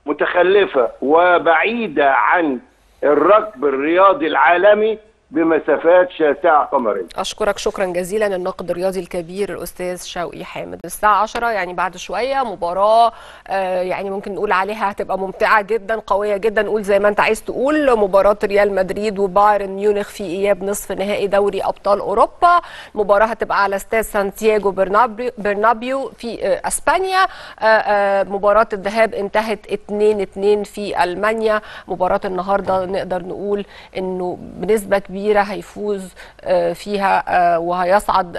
متخلفه وبعيده عن الركب الرياضي العالمي بمسافات شاسعه قمريه اشكرك شكرا جزيلا الناقد الرياضي الكبير الاستاذ شوقي حامد الساعه 10 يعني بعد شويه مباراه آه، يعني ممكن نقول عليها هتبقى ممتعه جدا قويه جدا نقول زي ما انت عايز تقول مباراه ريال مدريد وبايرن ميونخ في اياب نصف نهائي دوري ابطال اوروبا مباراه هتبقى على استاد سانتياغو برنابيو برنابيو في آه، اسبانيا آه، آه، مباراه الذهاب انتهت 2-2 في المانيا مباراه النهارده نقدر نقول انه بنسبه كبيره هيفوز آه، فيها آه، وهيصعد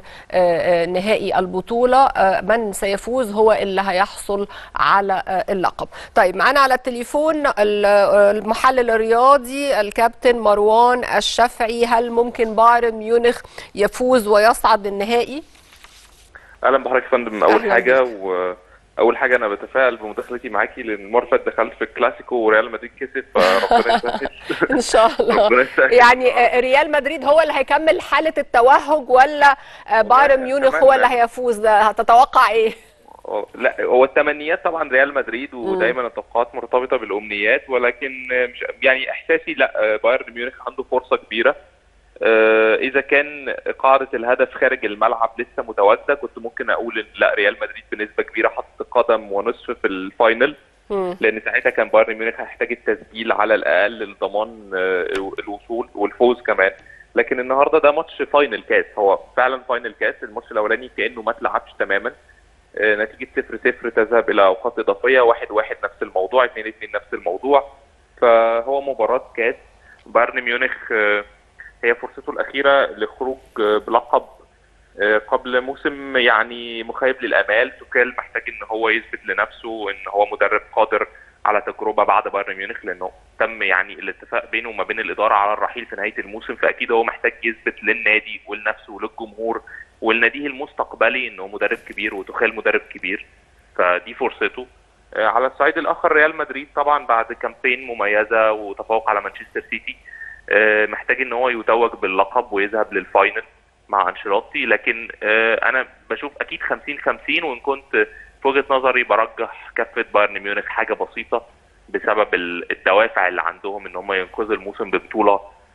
لنهائي البطوله آه، من سيفوز هو اللي هيحصل على آه، اللقب طيب معانا على التليفون ال- آه، المحلل الرياضي الكابتن مروان الشافعي هل ممكن بايرن ميونخ يفوز ويصعد للنهائي اهلا بحضرتك يا فندم اول أهلاً حاجه واول حاجه انا بتفائل بمداخلتي معاكي لان المره اللي فاتت دخلت في الكلاسيكو وريال مدريد كسب فربنا يسهل ان شاء الله ربنا يسهل. يعني آه، ريال مدريد هو اللي هيكمل حاله التوهج ولا آه، بايرن ميونخ هو اللي هيفوز ده هتتوقع ايه لا هو التمنيات طبعا ريال مدريد ودايما التوقعات مرتبطه بالامنيات ولكن مش يعني احساسي لا بايرن ميونخ عنده فرصه كبيره آه، اذا كان قاعده الهدف خارج الملعب لسه متواجده كنت ممكن اقول ان لا ريال مدريد بنسبه كبيره حط قدم ونصف في الفاينل مم. لان ساعتها كان بايرن ميونخ هيحتاج التسجيل على الاقل لضمان آه، الوصول والفوز كمان لكن النهارده ده ماتش فاينل كاس هو فعلا فاينل كاس الماتش الاولاني كانه ما اتلعبش تماما آه، نتيجه 0 0 تذهب الى اوقات اضافيه 1 1 نفس الموضوع 2 2 نفس الموضوع فهو مباراه كاس بايرن ميونخ آه، هي فرصته الاخيره للخروج آه، بلقب آه، قبل موسم يعني مخيب للامال توكيل محتاج ان هو يثبت لنفسه ان هو مدرب قادر على تجربه بعد بايرن ميونخ لانه تم يعني الاتفاق بينه وما بين الاداره على الرحيل في نهايه الموسم فاكيد هو محتاج يثبت للنادي ولنفسه وللجمهور ولناديه المستقبلي انه مدرب كبير وتوخيل مدرب كبير فدي فرصته آه، على الصعيد الاخر ريال مدريد طبعا بعد كامبين مميزه وتفوق على مانشستر سيتي آه، محتاج ان هو يتوج باللقب ويذهب للفاينل مع انشيلوتي لكن آه، انا بشوف اكيد 50 50 وان كنت في وجهه نظري برجح كفه بايرن ميونخ حاجه بسيطه بسبب ال- الدوافع اللي عندهم ان هم ينقذوا الموسم ببطوله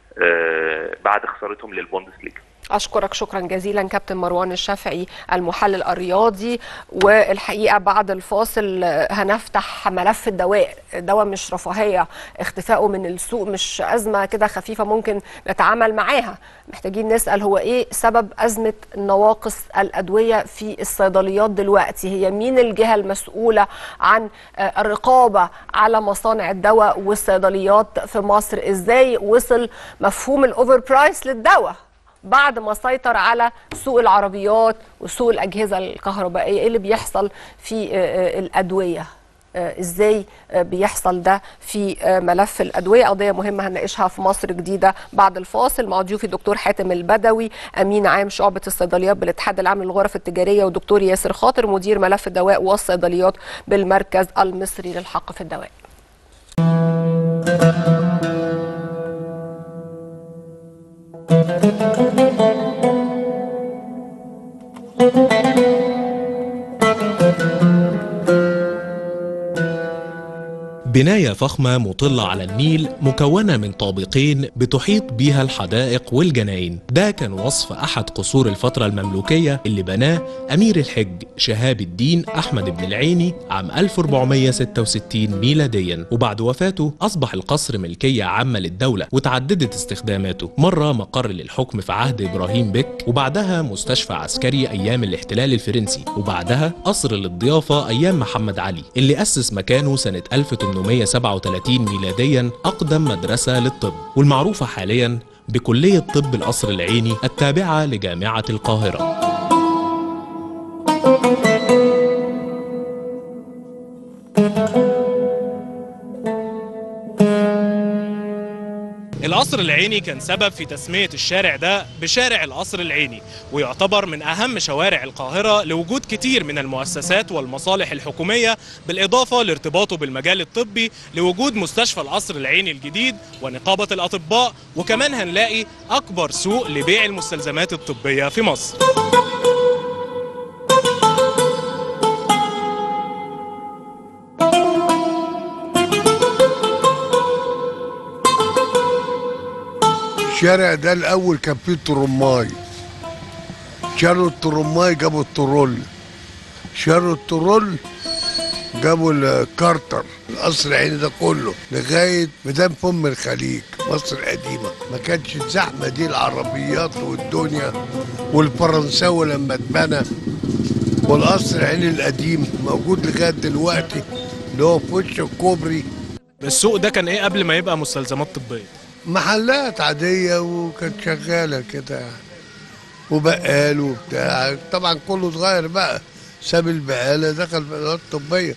آه، بعد خسارتهم للبوندسليجا أشكرك شكرا جزيلا كابتن مروان الشافعي المحلل الرياضي والحقيقة بعد الفاصل هنفتح ملف الدواء الدواء مش رفاهية اختفائه من السوق مش أزمة كده خفيفة ممكن نتعامل معاها محتاجين نسأل هو إيه سبب أزمة نواقص الأدوية في الصيدليات دلوقتي هي مين الجهة المسؤولة عن الرقابة على مصانع الدواء والصيدليات في مصر إزاي وصل مفهوم الأوفر برايس للدواء بعد ما سيطر على سوق العربيات وسوق الأجهزة الكهربائية إيه اللي بيحصل في الأدوية ازاي بيحصل ده في ملف الادويه قضيه مهمه هنناقشها في مصر جديده بعد الفاصل مع ضيوفي دكتور حاتم البدوي امين عام شعبه الصيدليات بالاتحاد العام للغرف التجاريه ودكتور ياسر خاطر مدير ملف الدواء والصيدليات بالمركز المصري للحق في الدواء بناية فخمة مطلة على النيل مكونة من طابقين بتحيط بيها الحدائق والجناين ده كان وصف أحد قصور الفترة المملوكية اللي بناه أمير الحج شهاب الدين أحمد بن العيني عام 1466 ميلاديا وبعد وفاته أصبح القصر ملكية عامة للدولة وتعددت استخداماته مرة مقر للحكم في عهد إبراهيم بك وبعدها مستشفى عسكري أيام الاحتلال الفرنسي وبعدها قصر للضيافة أيام محمد علي اللي أسس مكانه سنة 1800 1837 ميلاديا أقدم مدرسة للطب والمعروفة حاليا بكلية طب القصر العيني التابعة لجامعة القاهرة القصر العيني كان سبب في تسمية الشارع ده بشارع القصر العيني ويعتبر من أهم شوارع القاهرة لوجود كتير من المؤسسات والمصالح الحكومية بالإضافة لارتباطه بالمجال الطبي لوجود مستشفى القصر العيني الجديد ونقابة الأطباء وكمان هنلاقي أكبر سوق لبيع المستلزمات الطبية في مصر الشارع ده الاول كان فيه ترماي شالوا الترماي جابوا الترول شالوا الترول جابوا الكارتر القصر العيني ده كله لغايه ميدان فم الخليج مصر القديمه ما كانتش الزحمه دي العربيات والدنيا والفرنساوي لما اتبنى والقصر العيني القديم موجود لغايه دلوقتي اللي هو في وش الكوبري السوق ده كان ايه قبل ما يبقى مستلزمات طبيه محلات عادية وكانت شغالة كده يعني وبقال وبتاع طبعا كله صغير بقى ساب البقالة دخل في الإدارات الطبية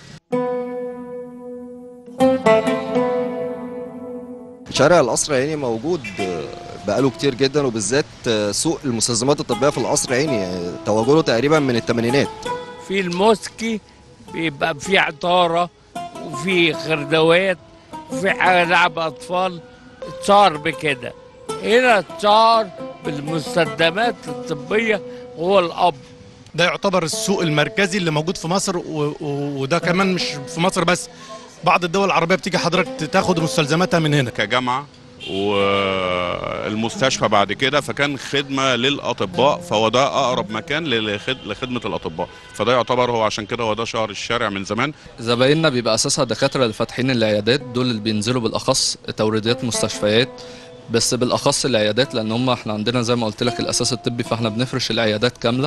شارع القصر العيني موجود بقاله كتير جدا وبالذات سوق المستلزمات الطبية في القصر العيني يعني تواجده تقريبا من الثمانينات في الموسكي بيبقى في عطارة وفي خردوات وفي حاجة لعب أطفال اتشهر بكده هنا اتشهر بالمستلزمات الطبية هو الأب ده يعتبر السوق المركزي اللي موجود في مصر و... و... وده كمان مش في مصر بس بعض الدول العربية بتيجي حضرتك تاخد مستلزماتها من هنا كجامعة والمستشفى بعد كده فكان خدمة للأطباء فهو ده أقرب مكان للخد... لخدمة الأطباء فده يعتبر هو عشان كده هو ده شهر الشارع من زمان زبايننا بيبقى أساسها دكاترة اللي فاتحين العيادات دول اللي بينزلوا بالأخص توريدات مستشفيات بس بالأخص العيادات لأن هم احنا عندنا زي ما قلت لك الأساس الطبي فاحنا بنفرش العيادات كاملة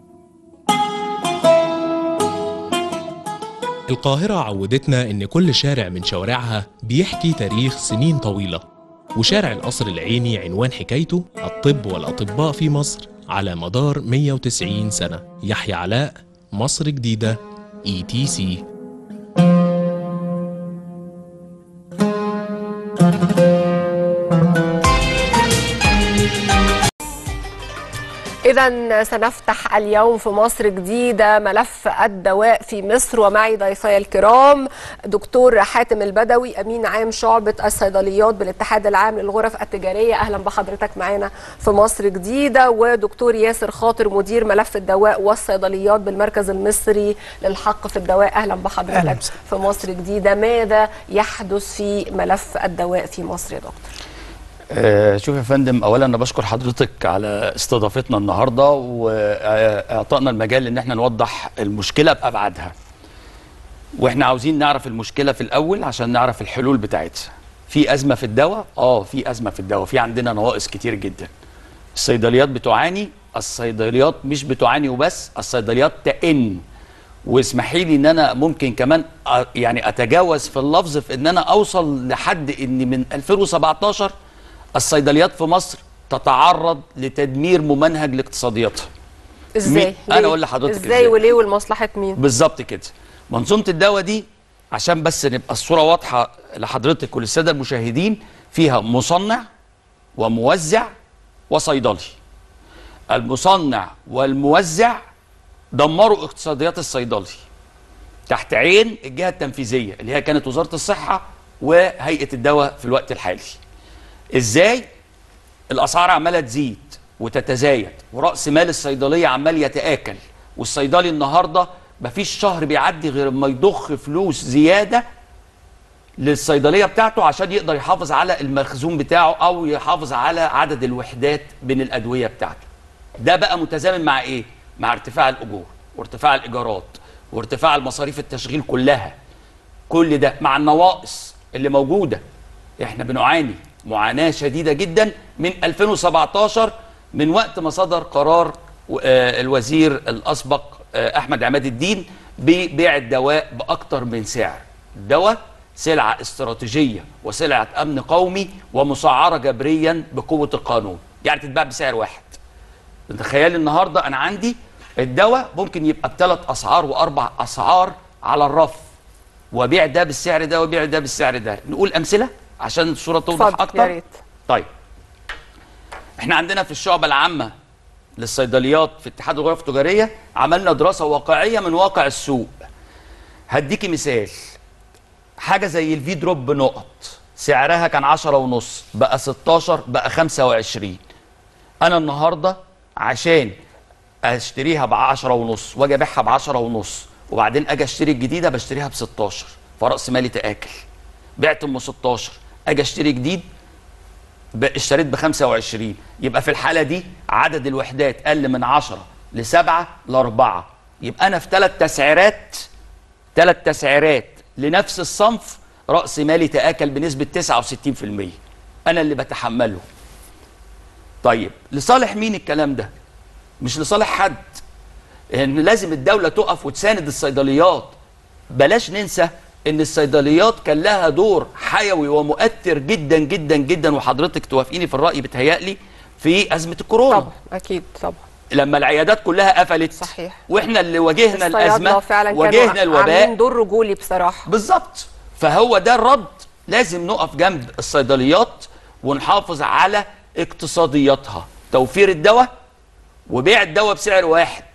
القاهرة عودتنا إن كل شارع من شوارعها بيحكي تاريخ سنين طويلة وشارع القصر العيني عنوان حكايته الطب والأطباء في مصر على مدار 190 سنة يحيى علاء مصر جديدة اي تي سي إذا سنفتح اليوم في مصر جديدة ملف الدواء في مصر ومعي ضيفي الكرام دكتور حاتم البدوي أمين عام شعبة الصيدليات بالاتحاد العام للغرف التجارية أهلا بحضرتك معنا في مصر جديدة ودكتور ياسر خاطر مدير ملف الدواء والصيدليات بالمركز المصري للحق في الدواء أهلا بحضرتك أهلا. في مصر جديدة ماذا يحدث في ملف الدواء في مصر يا دكتور؟ آه، شوف يا فندم اولا انا بشكر حضرتك على استضافتنا النهارده واعطائنا المجال ان احنا نوضح المشكله بابعادها واحنا عاوزين نعرف المشكله في الاول عشان نعرف الحلول بتاعتها في ازمه في الدواء اه في ازمه في الدواء في عندنا نواقص كتير جدا الصيدليات بتعاني الصيدليات مش بتعاني وبس الصيدليات تئن واسمحي لي ان انا ممكن كمان أ- يعني اتجاوز في اللفظ في ان انا اوصل لحد ان من 2017 الصيدليات في مصر تتعرض لتدمير ممنهج لاقتصادياتها ازاي مين- انا ليه؟ اقول لحضرتك ازاي وليه ولمصلحه مين بالظبط كده منظومه الدواء دي عشان بس نبقى الصوره واضحه لحضرتك وللساده المشاهدين فيها مصنع وموزع وصيدلي المصنع والموزع دمروا اقتصاديات الصيدلي تحت عين الجهه التنفيذيه اللي هي كانت وزاره الصحه وهيئه الدواء في الوقت الحالي ازاي الاسعار عماله تزيد وتتزايد وراس مال الصيدليه عمال يتاكل والصيدلي النهارده مفيش شهر بيعدي غير ما يضخ فلوس زياده للصيدليه بتاعته عشان يقدر يحافظ على المخزون بتاعه او يحافظ على عدد الوحدات من الادويه بتاعته ده بقى متزامن مع ايه مع ارتفاع الاجور وارتفاع الايجارات وارتفاع المصاريف التشغيل كلها كل ده مع النواقص اللي موجوده احنا بنعاني معاناه شديده جدا من 2017 من وقت ما صدر قرار آه، الوزير الاسبق آه، احمد عماد الدين ببيع الدواء باكتر من سعر الدواء سلعه استراتيجيه وسلعه امن قومي ومسعره جبريا بقوه القانون يعني تتباع بسعر واحد تخيل النهارده انا عندي الدواء ممكن يبقى بثلاث اسعار واربع اسعار على الرف وبيع ده بالسعر ده وبيع ده بالسعر ده نقول امثله عشان الصوره توضح اتفضل، اكتر يا ريت. طيب احنا عندنا في الشعبه العامه للصيدليات في اتحاد الغرف التجاريه عملنا دراسه واقعيه من واقع السوق هديكي مثال حاجه زي الفي دروب بنقط سعرها كان 10 ونص بقى 16 بقى 25 انا النهارده عشان اشتريها ب 10 ونص واجي ابيعها ب 10 ونص وبعدين اجي اشتري الجديده بشتريها ب 16 فراس مالي تاكل بعت ام 16 اجي اشتري جديد ب- اشتريت ب 25 يبقى في الحاله دي عدد الوحدات قل من 10 ل 7 ل 4 يبقى انا في ثلاث تسعيرات ثلاث تسعيرات لنفس الصنف راس مالي تاكل بنسبه 69% انا اللي بتحمله طيب لصالح مين الكلام ده مش لصالح حد ان لازم الدوله تقف وتساند الصيدليات بلاش ننسى ان الصيدليات كان لها دور حيوي ومؤثر جدا جدا جدا وحضرتك توافقيني في الراي بتهيألي في ازمه الكورونا طبعا اكيد طبعا لما العيادات كلها قفلت صحيح واحنا اللي واجهنا الصيادلة الازمه فعلا واجهنا كانوا الوباء عاملين دور رجولي بصراحه بالظبط فهو ده الرد لازم نقف جنب الصيدليات ونحافظ على اقتصادياتها توفير الدواء وبيع الدواء بسعر واحد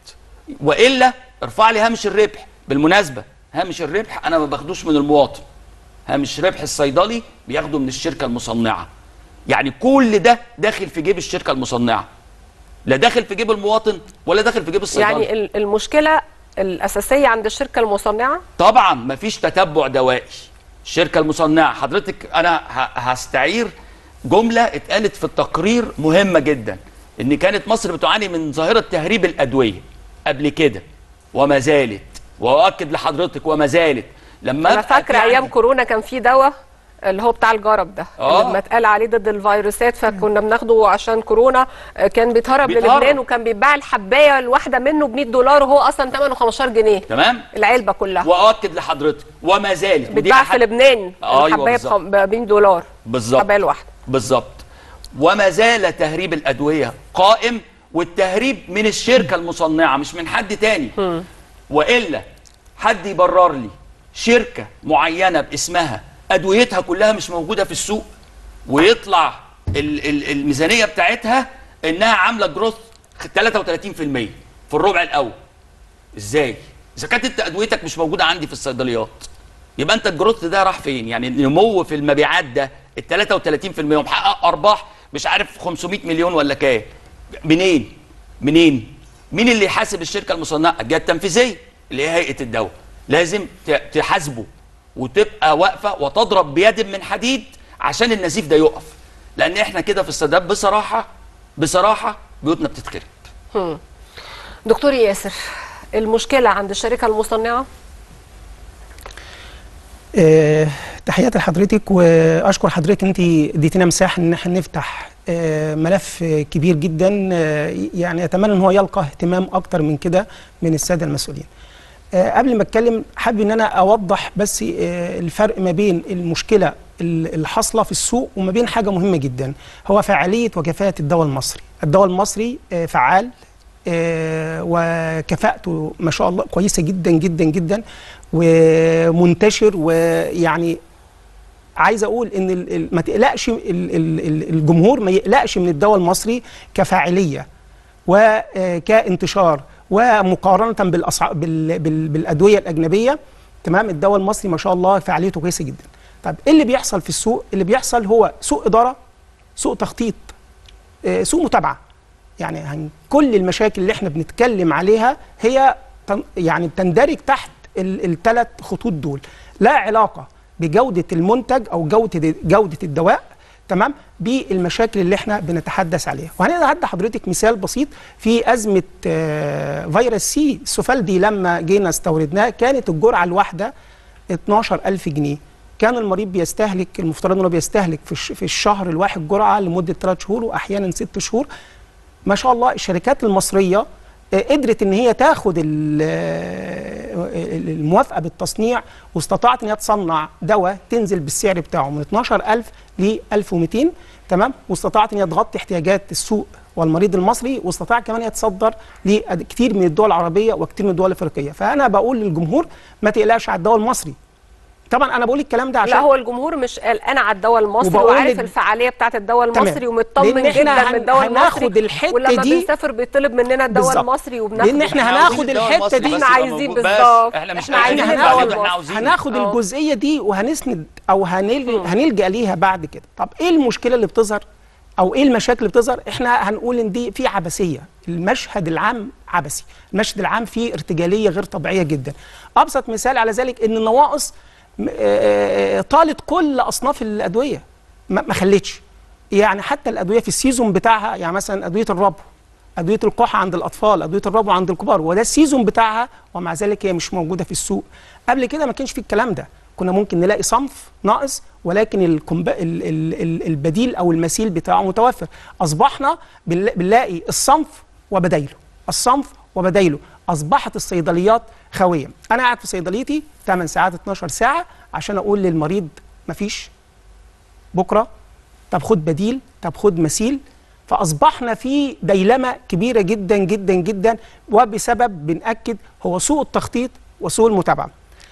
والا ارفع لي هامش الربح بالمناسبه هامش الربح انا ما باخدوش من المواطن هامش ربح الصيدلي بياخده من الشركه المصنعه يعني كل ده داخل في جيب الشركه المصنعه لا داخل في جيب المواطن ولا داخل في جيب الصيدلي يعني ال- المشكله الاساسيه عند الشركه المصنعه طبعا مفيش تتبع دوائي الشركه المصنعه حضرتك انا ه- هستعير جمله اتقالت في التقرير مهمه جدا ان كانت مصر بتعاني من ظاهره تهريب الادويه قبل كده وما زالت واؤكد لحضرتك وما زالت لما انا أبقى فاكره في ايام عندي- كورونا كان في دواء اللي هو بتاع الجرب ده آه. لما اتقال عليه ضد الفيروسات فكنا بناخده عشان كورونا آه، كان بيتهرب بيتهرب. للبنان وكان بيتباع الححبايه الواحده منه ب 100 دولار وهو اصلا ثمنه 15 جنيه تمام العلبه كلها واؤكد لحضرتك وما زالت ودي بيتباع في أحد- لبنان أيوة الحبايه بالظبط. ب 100 دولار بالظبط الحبايه الواحده بالظبط وما زال تهريب الادويه قائم والتهريب من الشركه المصنعه مش من حد تاني والا حد يبرر لي شركه معينه باسمها ادويتها كلها مش موجوده في السوق ويطلع ال- ال- الميزانيه بتاعتها انها عامله جروث 33% في الربع الاول ازاي اذا كانت انت ادويتك مش موجوده عندي في الصيدليات يبقى انت الجروث ده راح فين يعني النمو في المبيعات ده ال 33% ومحقق ارباح مش عارف 500 مليون ولا كام منين منين مين اللي يحاسب الشركه المصنعه الجهه التنفيذيه اللي هي هيئه الدواء لازم ت- تحاسبه وتبقى واقفه وتضرب بيد من حديد عشان النزيف ده يقف لان احنا كده في السادات بصراحه بصراحه بيوتنا بتتخرب هم. دكتور ياسر المشكله عند الشركه المصنعه آه، تحياتي لحضرتك واشكر حضرتك ان انت اديتينا مساحه ان احنا نفتح آه، ملف آه، كبير جدا آه، يعني اتمنى ان هو يلقى اهتمام اكتر من كده من الساده المسؤولين. آه، قبل ما اتكلم حابب ان انا اوضح بس آه، الفرق ما بين المشكله ال- الحاصله في السوق وما بين حاجه مهمه جدا هو فعاليه وكفاءه الدواء المصري. الدواء المصري آه، فعال آه، وكفاءته ما شاء الله كويسه جدا جدا جدا ومنتشر ويعني عايز اقول ان ال- ال- ما تقلقش ال- ال- ال- الجمهور ما يقلقش من الدواء المصري كفاعليه وكانتشار ومقارنه بالأسع... بال... بال... بالادويه الاجنبيه تمام الدواء المصري ما شاء الله فعاليته كويسه جدا طب ايه اللي بيحصل في السوق اللي بيحصل هو سوء اداره سوء تخطيط آه، سوء متابعه يعني هن- كل المشاكل اللي احنا بنتكلم عليها هي تن- يعني بتندرج تحت الثلاث خطوط دول لا علاقه بجوده المنتج او جوده جوده الدواء تمام بالمشاكل اللي احنا بنتحدث عليها وهنا هدي حضرتك مثال بسيط في ازمه آه، فيروس سي السوفالدي لما جينا استوردناه كانت الجرعه الواحده 12000 جنيه كان المريض بيستهلك المفترض انه بيستهلك في الش- في الشهر الواحد جرعه لمده 3 شهور واحيانا 6 شهور ما شاء الله الشركات المصريه آه، قدرت ان هي تاخد ال- آه، الموافقه بالتصنيع واستطاعت ان هي تصنع دواء تنزل بالسعر بتاعه من 12000 ل 1200 تمام واستطاعت ان هي تغطي احتياجات السوق والمريض المصري واستطاع كمان يتصدر لكثير من الدول العربيه وكثير من الدول الافريقيه فانا بقول للجمهور ما تقلقش على الدواء المصري طبعا انا بقول الكلام ده عشان لا هو الجمهور مش قلقان على الدواء المصري وبقول وعارف لك- الفعاليه بتاعت الدواء تمام. المصري ومطمن لأن إحنا جدا هن- من الدواء هناخد المصري الحتة ولما دي- بنسافر بيطلب مننا الدواء بالظبط. المصري وبناخد لان احنا هناخد الحته دي احنا عايزين بالظبط احنا عايزين الدواء هناخد, المصري هناخد آه. الجزئيه دي وهنسند او هنل... هنلجا ليها بعد كده طب ايه المشكله اللي بتظهر او ايه المشاكل اللي بتظهر احنا هنقول ان دي في عبثيه المشهد العام عبثي المشهد العام فيه ارتجاليه غير طبيعيه جدا ابسط مثال على ذلك ان النواقص م- آه، آه، طالت كل اصناف الادويه ما ما خلتش يعني حتى الادويه في السيزون بتاعها يعني مثلا ادويه الربو ادويه الكحه عند الاطفال ادويه الربو عند الكبار وده السيزون بتاعها ومع ذلك هي مش موجوده في السوق قبل كده ما كانش في الكلام ده كنا ممكن نلاقي صنف ناقص ولكن الكمب... ال... ال... ال- البديل او المثيل بتاعه متوفر اصبحنا بنلا- بنلاقي الصنف وبدايله الصنف وبدايله اصبحت الصيدليات خاويه انا قاعد في صيدليتي 8 ساعات 12 ساعه عشان اقول للمريض مفيش بكره طب خد بديل طب خد مثيل فاصبحنا في ديلمه كبيره جدا جدا جدا وبسبب بناكد هو سوء التخطيط وسوء المتابعه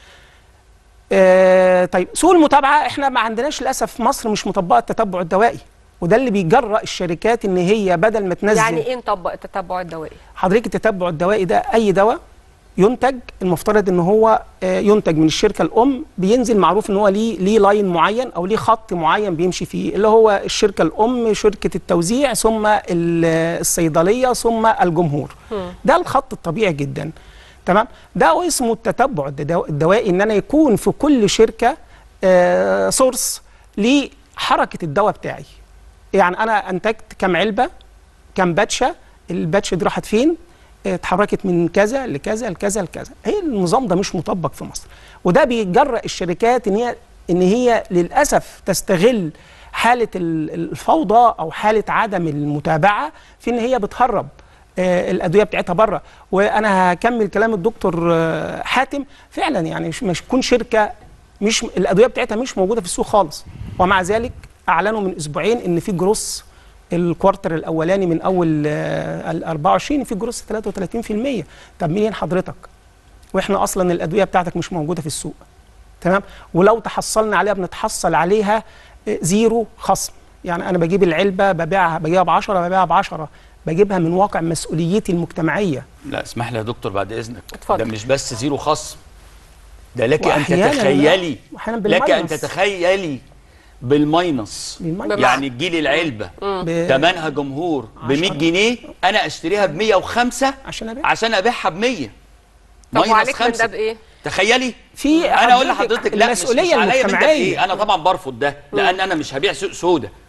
آه طيب سوء المتابعه احنا ما عندناش للاسف في مصر مش مطبقه التتبع الدوائي وده اللي بيجرأ الشركات ان هي بدل ما تنزل يعني ايه نطبق التتبع الدوائي حضرتك التتبع الدوائي ده اي دواء ينتج المفترض ان هو آه، ينتج من الشركه الام بينزل معروف ان هو ليه ليه لاين معين او ليه خط معين بيمشي فيه اللي هو الشركه الام شركه التوزيع ثم ال- الصيدليه ثم الجمهور ده الخط الطبيعي جدا تمام ده اسمه التتبع الدو- الدوائي ان انا يكون في كل شركه آه، سورس لحركه الدواء بتاعي يعني انا انتجت كام علبه كام باتشه الباتشه دي راحت فين اتحركت من كذا لكذا لكذا لكذا هي النظام ده مش مطبق في مصر وده بيجرأ الشركات ان هي ان هي للاسف تستغل حاله ال- الفوضى او حاله عدم المتابعه في ان هي بتهرب آه، الادويه بتاعتها بره وانا هكمل كلام الدكتور آه، حاتم فعلا يعني مش مش تكون شركه مش الادويه بتاعتها مش موجوده في السوق خالص ومع ذلك اعلنوا من اسبوعين ان في جروس الكوارتر الاولاني من اول آه، ال 24 في جروس 33% طب منين حضرتك واحنا اصلا الادويه بتاعتك مش موجوده في السوق تمام ولو تحصلنا عليها بنتحصل عليها آه، زيرو خصم يعني انا بجيب العلبه ببيعها بجيبها ب 10 ببيعها ب 10 بجيبها من واقع مسؤوليتي المجتمعيه لا اسمح لي يا دكتور بعد اذنك اتفضل. ده مش بس زيرو خصم ده لك ان وأحياناً- تتخيلي وأحياناً لك ان بالماينس. تتخيلي بالماينس بالماينس. يعني تجيلي العلبه ب- ثمنها جمهور ب 100 جنيه انا اشتريها ب 105 عشان ابيع عشان ابيعها ب 100 طب ماينس وعليك من ده خمسة. بايه تخيلي في انا اقول حضرتك لحضرتك لا مش, مش المسؤولية عليا من ده المجتمعية. ايه انا طبعا برفض ده لان انا مش هبيع سوق سودا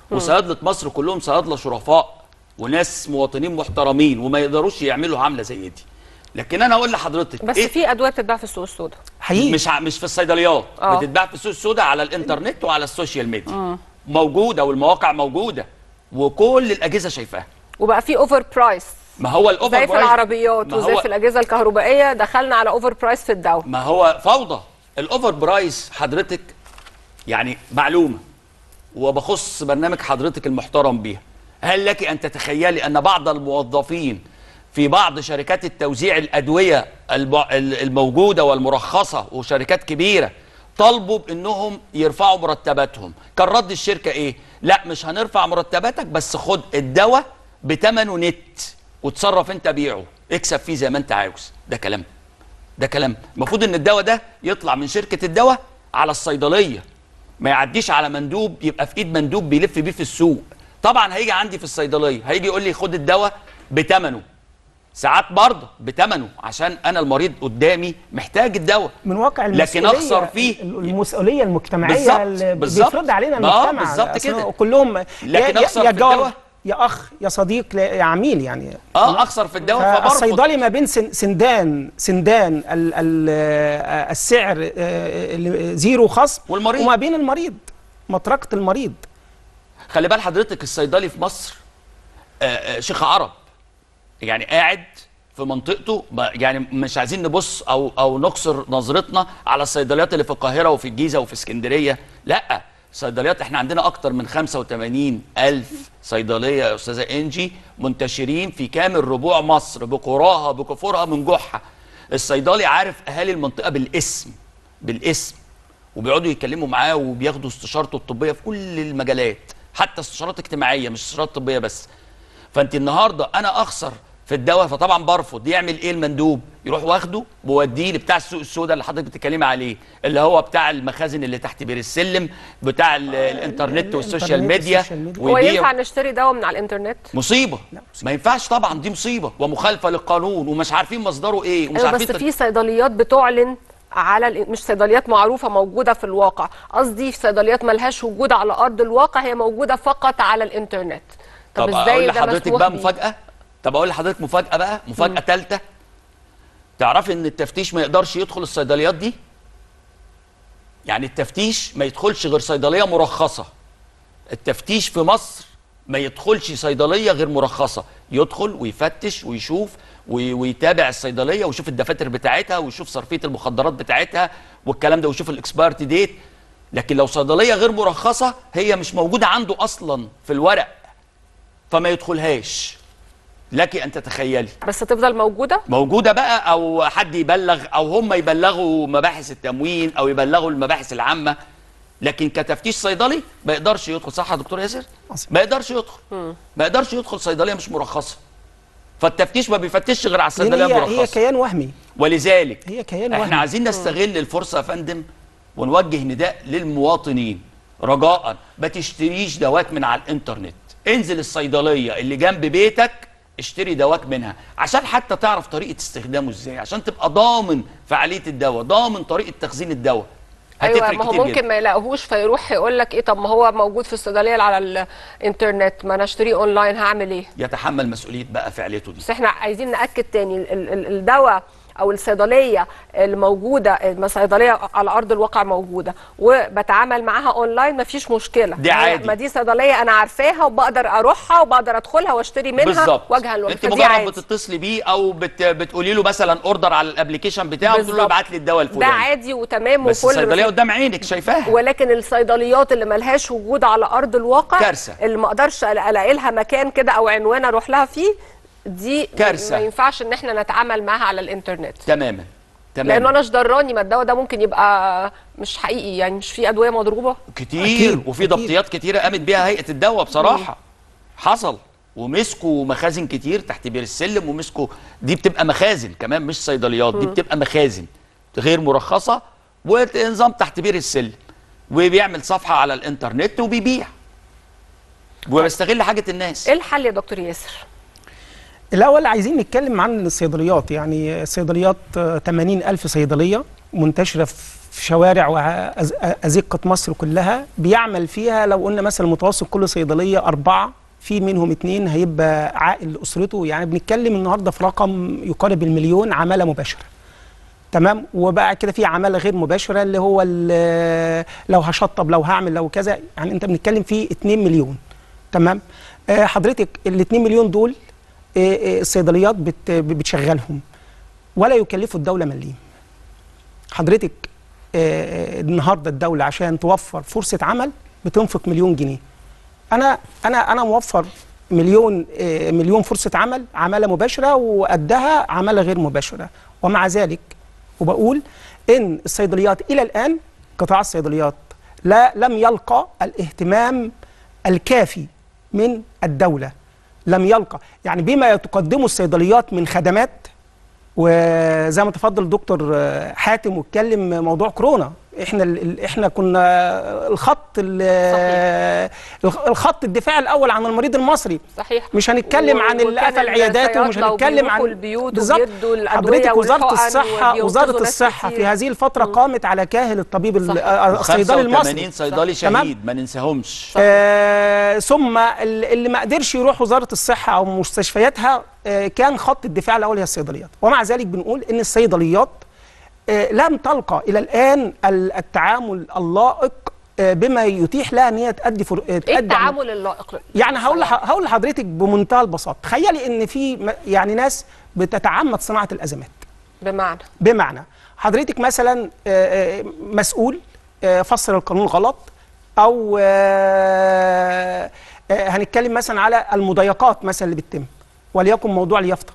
مم. وصيادله مصر كلهم صيادله شرفاء وناس مواطنين محترمين وما يقدروش يعملوا عمله زي دي لكن انا اقول لحضرتك بس إيه في ادويه بتتباع في السوق السوداء حقيقي مش ع- مش في الصيدليات آه. بتتباع في السوق السوداء على الانترنت وعلى السوشيال ميديا موجوده والمواقع موجوده وكل الاجهزه شايفاها وبقى في اوفر برايس ما هو الاوفر زي في برايس- العربيات ما وزي هو- في الاجهزه الكهربائيه دخلنا على اوفر برايس في الدواء ما هو فوضى الاوفر برايس حضرتك يعني معلومه وبخص برنامج حضرتك المحترم بيها هل لك ان تتخيلي ان بعض الموظفين في بعض شركات التوزيع الادويه الب- الموجوده والمرخصه وشركات كبيره طالبوا بانهم يرفعوا مرتباتهم كان رد الشركه ايه لا مش هنرفع مرتباتك بس خد الدواء بثمنه نت وتصرف انت بيعه اكسب فيه زي ما انت عاوز ده كلام ده كلام المفروض ان الدواء ده يطلع من شركه الدواء على الصيدليه ما يعديش على مندوب يبقى في ايد مندوب بيلف بيه في السوق طبعا هيجي عندي في الصيدليه هيجي يقول لي خد الدواء بثمنه ساعات برضه بثمنه عشان انا المريض قدامي محتاج الدواء من واقع لكن المسؤولية اخسر فيه المسؤوليه المجتمعيه بالظبط، اللي بالظبط. بيفرض علينا آه، المجتمع بالظبط أصل كده. كلهم لكن يا, أخسر يا, يا في جار الدواء. يا اخ يا صديق لا- يا عميل يعني اه اخسر في الدواء فبربط الصيدلي ما بين سن- سندان سندان ال ال آه، السعر آه، اللي زيرو خصم والمريض. وما بين المريض مطرقه المريض خلي بال حضرتك الصيدلي في مصر آه، آه، شيخ عرب يعني قاعد في منطقته ما- يعني مش عايزين نبص او او نقصر نظرتنا على الصيدليات اللي في القاهره وفي الجيزه وفي اسكندريه لا صيدليات احنا عندنا اكتر من 85 الف صيدليه يا استاذه انجي منتشرين في كامل ربوع مصر بقراها بكفورها من جحا الصيدلي عارف اهالي المنطقه بالاسم بالاسم وبيقعدوا يتكلموا معاه وبياخدوا استشارته الطبيه في كل المجالات حتى استشارات اجتماعيه مش استشارات طبيه بس فانت النهارده انا اخسر في الدواء فطبعا برفض يعمل ايه المندوب يروح واخده بوديه لبتاع السوق السوداء اللي حضرتك بتتكلمي عليه اللي هو بتاع المخازن اللي تحت بير السلم بتاع ال- الانترنت والسوشيال الإنترنت ميديا والسوشيال ميديا. هو ويبيع ينفع نشتري دواء من على الانترنت مصيبه ما ينفعش طبعا دي مصيبه ومخالفه للقانون ومش عارفين مصدره ايه ومش أيوة عارفين بس تر- في صيدليات بتعلن على ال- مش صيدليات معروفه موجوده في الواقع قصدي في صيدليات ملهاش وجود على ارض الواقع هي موجوده فقط على الانترنت طب, طب ازاي اقول ده لحضرتك مسموح بقى بيه؟ مفاجاه طب اقول لحضرتك مفاجاه بقى مفاجاه ثالثه تعرفي ان التفتيش ما يقدرش يدخل الصيدليات دي يعني التفتيش ما يدخلش غير صيدليه مرخصه التفتيش في مصر ما يدخلش صيدليه غير مرخصه يدخل ويفتش ويشوف وي- ويتابع الصيدليه ويشوف الدفاتر بتاعتها ويشوف صرفيه المخدرات بتاعتها والكلام ده ويشوف الاكسبيرتي ديت لكن لو صيدليه غير مرخصه هي مش موجوده عنده اصلا في الورق فما يدخلهاش لك ان تتخيلي بس تفضل موجوده موجوده بقى او حد يبلغ او هم يبلغوا مباحث التموين او يبلغوا المباحث العامه لكن كتفتيش صيدلي ما يقدرش يدخل صح يا دكتور ياسر ما يقدرش يدخل ما يقدرش يدخل صيدليه مش مرخصه فالتفتيش ما بيفتش غير على لأن الصيدليه هي, هي المرخصه كيان وهمي ولذلك هي كيان احنا وهمي عايزين نستغل الفرصه يا فندم ونوجه نداء للمواطنين رجاء ما تشتريش دواك من على الانترنت انزل الصيدليه اللي جنب بيتك اشتري دواك منها عشان حتى تعرف طريقه استخدامه ازاي عشان تبقى ضامن فعاليه الدواء ضامن طريقه تخزين الدواء ايوه هتفرق ما هو كتير ممكن جدا. ما يلاقوهوش فيروح يقول لك ايه طب ما هو موجود في الصيدليه اللي على الانترنت ما انا اشتريه اونلاين هعمل ايه يتحمل مسؤوليه بقى فعاليته دي بس احنا عايزين ناكد تاني ال- ال- الدواء او الصيدليه الموجوده الصيدليه على ارض الواقع موجوده وبتعامل معاها اونلاين مفيش مشكله دي ما هي- عادي. ما دي صيدليه انا عارفاها وبقدر اروحها وبقدر ادخلها واشتري منها بالظبط وجها لوجه انت فدي مجرد عادي بتتصلي بيه او بت... بتقولي له مثلا اوردر على الابلكيشن بتاعه وتقول له بالظبط. ابعت لي الدواء ده الفلاني عادي وتمام بس وفل الصيدليه بس- قدام عينك شايفاها ولكن الصيدليات اللي ملهاش وجود على ارض الواقع كارثة. اللي ما اقدرش ألا- الاقي لها مكان كده او عنوان اروح لها فيه دي كارثة. ما ينفعش ان احنا نتعامل معاها على الانترنت تماما تماما لانه انا ضراني ما الدواء ده ممكن يبقى مش حقيقي يعني مش فيه ادويه مضروبه كتير أكيد، وفي ضبطيات كتيره قامت بيها هيئه الدواء بصراحه حصل ومسكوا مخازن كتير تحت بير السلم ومسكوا دي بتبقى مخازن كمان مش صيدليات دي مم. بتبقى مخازن غير مرخصه ونظام تحت بير السلم وبيعمل صفحه على الانترنت وبيبيع وبيستغل حاجه الناس ايه الحل يا دكتور ياسر الأول عايزين نتكلم عن الصيدليات يعني الصيدليات آه، 80 ألف صيدلية منتشرة في في شوارع وأزقة مصر كلها بيعمل فيها لو قلنا مثلا متوسط كل صيدلية أربعة في منهم اتنين هيبقى عائل لأسرته يعني بنتكلم النهاردة في رقم يقارب المليون عمالة مباشرة تمام وبقى كده في عماله غير مباشره اللي هو ال- لو هشطب لو هعمل لو كذا يعني انت بنتكلم في 2 مليون تمام آه، حضرتك ال 2 مليون دول آه، آه، الصيدليات بت- بتشغلهم ولا يكلفوا الدوله مليم حضرتك آه، آه، النهارده الدوله عشان توفر فرصه عمل بتنفق مليون جنيه انا انا انا موفر مليون آه، مليون فرصه عمل عماله مباشره وقدها عماله غير مباشره ومع ذلك وبقول ان الصيدليات الى الان قطاع الصيدليات لا لم يلقى الاهتمام الكافي من الدوله لم يلقى يعني بما تقدمه الصيدليات من خدمات وزي ما تفضل الدكتور آه، حاتم واتكلم موضوع كورونا احنا ال- ال- احنا كنا الخط ال- الخط الدفاع الاول عن المريض المصري صحيح مش هنتكلم و- عن اللي وكان قفل عياداته ومش الصيادلة هنتكلم عن وبيروحوا البيوت بالظبط. وبيدوا الأدوية حضرتك وزاره والحقن الصحه وبينقذوا وزاره ناس الصحه كتير. في هذه الفتره قامت على كاهل الطبيب ال- آه، الصيدلي المصري 85 صيدلي تمام؟ شهيد ما ننساهمش آه ثم ال- اللي ما قدرش يروح وزاره الصحه او مستشفياتها آه كان خط الدفاع الاول هي الصيدليات ومع ذلك بنقول ان الصيدليات آه لم تلقى الى الان ال- التعامل اللائق آه بما يتيح لها ان هي تادي فر... آه، ايه تأدي التعامل اللائق يعني هقول لح- هقول لحضرتك بمنتهى البساطه تخيلي ان في م- يعني ناس بتتعمد صناعه الازمات بمعنى بمعنى حضرتك مثلا آه، آه، مسؤول آه، فسر القانون غلط او آه، آه، هنتكلم مثلا على المضايقات مثلا اللي بتتم وليكن موضوع اليافطه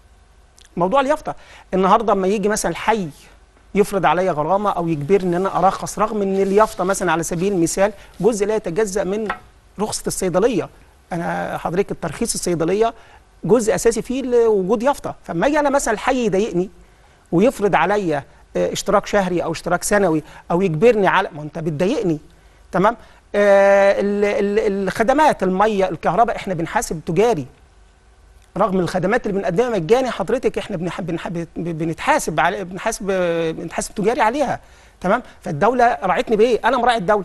موضوع اليافطه النهارده اما يجي مثلا الحي يفرض عليا غرامه او يجبرني ان انا ارخص رغم ان اليافطه مثلا على سبيل المثال جزء لا يتجزا من رخصه الصيدليه انا حضرتك الترخيص الصيدليه جزء اساسي فيه وجود يافطه فاما اجي انا مثلا الحي يضايقني ويفرض عليا آه، اشتراك شهري او اشتراك سنوي او يجبرني على ما انت بتضايقني تمام آه ال- ال- الخدمات الميه الكهرباء احنا بنحاسب تجاري رغم الخدمات اللي بنقدمها مجاني حضرتك احنا بنحب بنحب بنتحاسب على بنحاسب بنتحاسب تجاري عليها تمام فالدوله راعتني بايه انا مراعي الدوله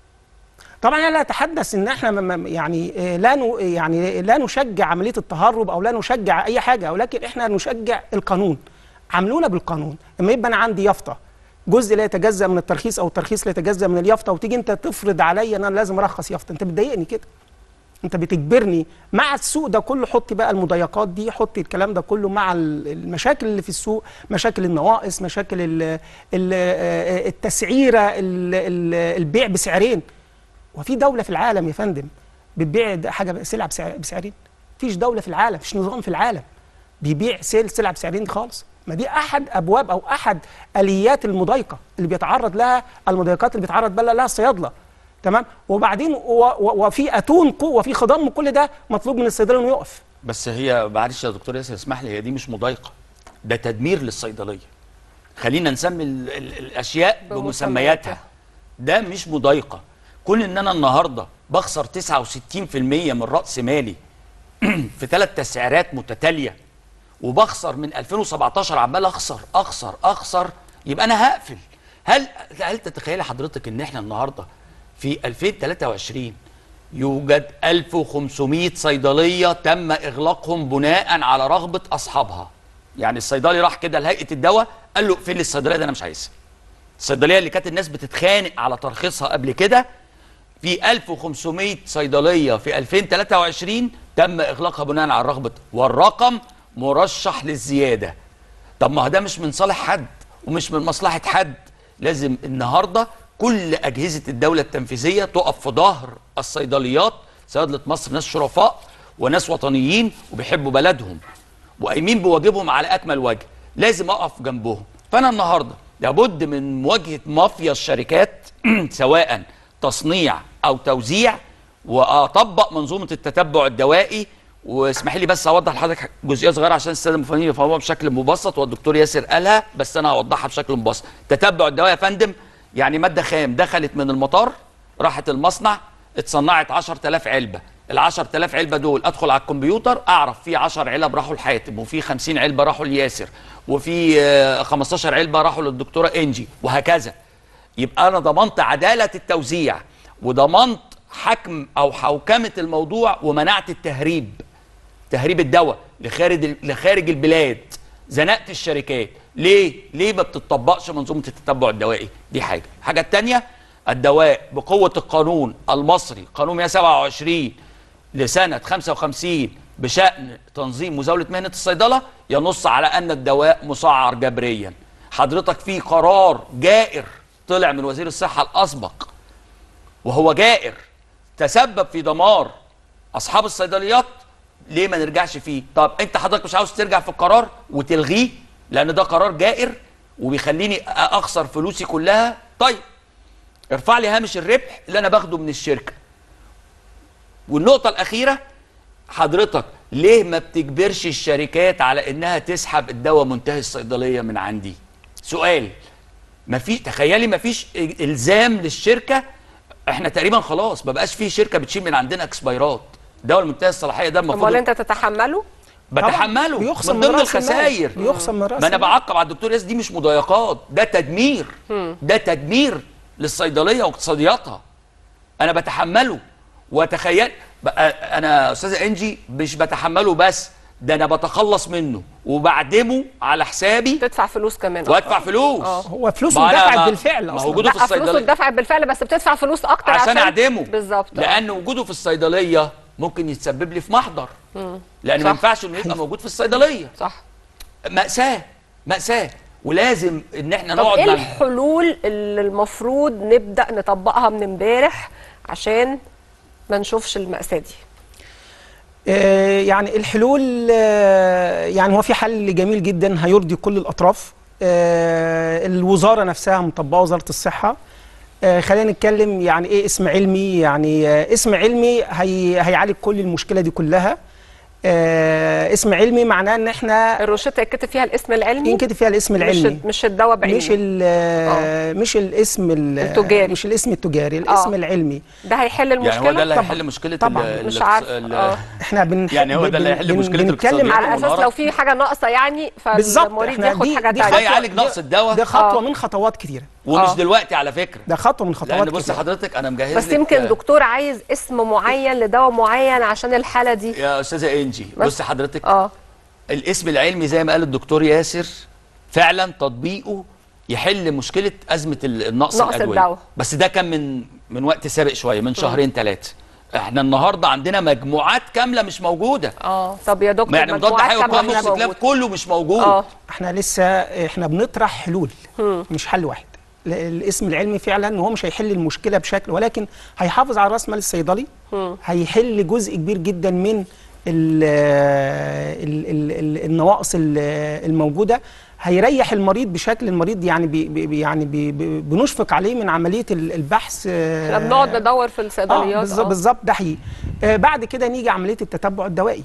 طبعا انا لا اتحدث ان احنا م- م- يعني آه، لا ن- يعني لا نشجع عمليه التهرب او لا نشجع اي حاجه ولكن احنا نشجع القانون عاملونا بالقانون لما يبقى انا عندي يافطه جزء لا يتجزا من الترخيص او الترخيص لا يتجزا من اليافطه وتيجي انت تفرض عليا ان انا لازم ارخص يافطه انت بتضايقني كده انت بتجبرني مع السوق ده كله حطي بقى المضايقات دي حطي الكلام ده كله مع ال- المشاكل اللي في السوق مشاكل النواقص مشاكل ال- ال- آه، التسعيره ال- ال- البيع بسعرين وفي دوله في العالم يا فندم بتبيع ده حاجه سلعه بسعر- بسعرين مفيش دوله في العالم مفيش نظام في العالم بيبيع سيل سلعه بسعرين دي خالص ما دي احد ابواب او احد اليات المضايقه اللي بيتعرض لها المضايقات اللي بيتعرض بقى لها الصيادله تمام وبعدين و- و- وفي اتون قوه وفي خضم كل ده مطلوب من الصيدلي انه يقف بس هي معلش يا دكتور ياسر اسمح لي هي دي مش مضايقه ده تدمير للصيدليه خلينا نسمي ال ال الاشياء بمسمياتها ده مش مضايقه كون ان انا النهارده بخسر 69% من راس مالي في ثلاث تسعيرات متتاليه وبخسر من 2017 عمال اخسر اخسر اخسر يبقى انا هقفل هل هل تتخيلي حضرتك ان احنا النهارده في 2023 يوجد 1500 صيدليه تم اغلاقهم بناء على رغبه اصحابها يعني الصيدلي راح كده لهيئه الدواء قال له اقفل لي الصيدليه دي انا مش عايزها الصيدليه اللي كانت الناس بتتخانق على ترخيصها قبل كده في 1500 صيدليه في 2023 تم اغلاقها بناء على الرغبه والرقم مرشح للزياده طب ما هو ده مش من صالح حد ومش من مصلحه حد لازم النهارده كل اجهزه الدوله التنفيذيه تقف في ظهر الصيدليات صيادله مصر ناس شرفاء وناس وطنيين وبيحبوا بلدهم وقايمين بواجبهم على اكمل وجه لازم اقف جنبهم فانا النهارده لابد من مواجهه مافيا الشركات سواء تصنيع او توزيع واطبق منظومه التتبع الدوائي واسمحي لي بس اوضح لحضرتك جزئيه صغيره عشان الساده المفاهيم يفهموها بشكل مبسط والدكتور ياسر قالها بس انا هوضحها بشكل مبسط تتبع الدواء يا فندم يعني ماده خام دخلت من المطار راحت المصنع اتصنعت 10000 علبه ال 10000 علبه دول ادخل على الكمبيوتر اعرف في 10 علب راحوا لحاتم وفي 50 علبه راحوا لياسر وفي آه، 15 علبه راحوا للدكتوره انجي وهكذا يبقى انا ضمنت عداله التوزيع وضمنت حكم او حوكمه الموضوع ومنعت التهريب تهريب الدواء لخارج لخارج البلاد زنقت الشركات ليه ليه ما بتطبقش منظومه التتبع الدوائي دي حاجه الحاجه الثانيه الدواء بقوه القانون المصري قانون 127 لسنه 55 بشان تنظيم مزاوله مهنه الصيدله ينص على ان الدواء مسعر جبريا حضرتك في قرار جائر طلع من وزير الصحه الاسبق وهو جائر تسبب في دمار اصحاب الصيدليات ليه ما نرجعش فيه طب انت حضرتك مش عاوز ترجع في القرار وتلغيه لان ده قرار جائر وبيخليني اخسر فلوسي كلها طيب ارفع لي هامش الربح اللي انا باخده من الشركه والنقطه الاخيره حضرتك ليه ما بتجبرش الشركات على انها تسحب الدواء منتهي الصيدليه من عندي سؤال ما فيش تخيلي ما فيش الزام للشركه احنا تقريبا خلاص ما بقاش في شركه بتشيل من عندنا اكسبيرات دواء المنتهي الصلاحيه ده المفروض امال انت تتحمله بتحمله بيخصم من من ضمن رأس المال. الخسائر بيخصم من رأس ما انا المال. بعقب على الدكتور ياس دي مش مضايقات ده تدمير مم. ده تدمير للصيدليه واقتصادياتها انا بتحمله وتخيل بقى انا استاذه انجي مش بتحمله بس ده انا بتخلص منه وبعدمه على حسابي تدفع فلوس كمان وادفع فلوس هو فلوسه ما أنا اتدفعت ما- بالفعل ما اصلا هو وجوده في لا فلوسه الصيدليه اتدفعت بالفعل بس بتدفع فلوس اكتر عشان, عشان اعدمه بالظبط آه. لان وجوده في الصيدليه ممكن يتسبب لي في محضر مم. لان ما صح. ينفعش انه يبقى موجود في الصيدليه صح مأساة مأساة ولازم ان احنا طب نقعد ايه مع الحلول اللي المفروض نبدا نطبقها من امبارح عشان ما نشوفش المأساة دي آه، يعني الحلول آه، يعني هو في حل جميل جدا هيرضي كل الاطراف آه، الوزاره نفسها مطبقه وزاره الصحه آه، خلينا نتكلم يعني ايه اسم علمي يعني آه، اسم علمي هي هيعالج كل المشكله دي كلها آه، اسم علمي معناه ان احنا الروشته يتكتب فيها الاسم العلمي ينكتب فيها الاسم مش العلمي ال- مش الدواء بعينه مش ال- آه، مش الاسم ال- التجاري. مش الاسم التجاري الاسم آه. العلمي ده هيحل المشكله يعني هو ده اللي طبعاً. هيحل مشكله طبعاً. ال- مش الاقتص- عارفة. ال- آه. احنا بن يعني هو ده اللي بن- هيحل بن- مشكله بنتكلم الاقتصاديات على اساس والمهارات. لو في حاجه ناقصه يعني بالظبط فالمريض احنا ياخد دي حاجه دي تانية ده يعالج نقص الدواء ده خطوه آه. من خطوات كتيره ومش آه. دلوقتي على فكره ده خطوه من خطوات لان بص كتيرة. حضرتك انا مجهز بس لك- يمكن دكتور عايز اسم معين لدواء معين عشان الحاله دي يا استاذه انجي بس- بص حضرتك اه الاسم العلمي زي ما قال الدكتور ياسر فعلا تطبيقه يحل مشكله ازمه ال- النقص نقص الادويه الدواء. بس ده كان من من وقت سابق شويه من شهرين ثلاثه احنا النهارده عندنا مجموعات كامله مش موجوده اه طب يا دكتور يعني مضاد مجموعات حيوي كاملة وقام مش نص كلاب موجودة. كله مش موجود اه احنا لسه احنا بنطرح حلول مم. مش حل واحد ل- الاسم العلمي فعلا هو مش هيحل المشكله بشكل ولكن هيحافظ على راس مال الصيدلي مم. هيحل جزء كبير جدا من ال ال ال ال النواقص ال- الموجوده هيريح المريض بشكل المريض يعني بي بي يعني بي بي بنشفق عليه من عمليه ال- البحث آه، احنا بنقعد ندور في اه الصيدليات بالظبط بالظبط ده حقيقي آه بعد كده نيجي عمليه التتبع الدوائي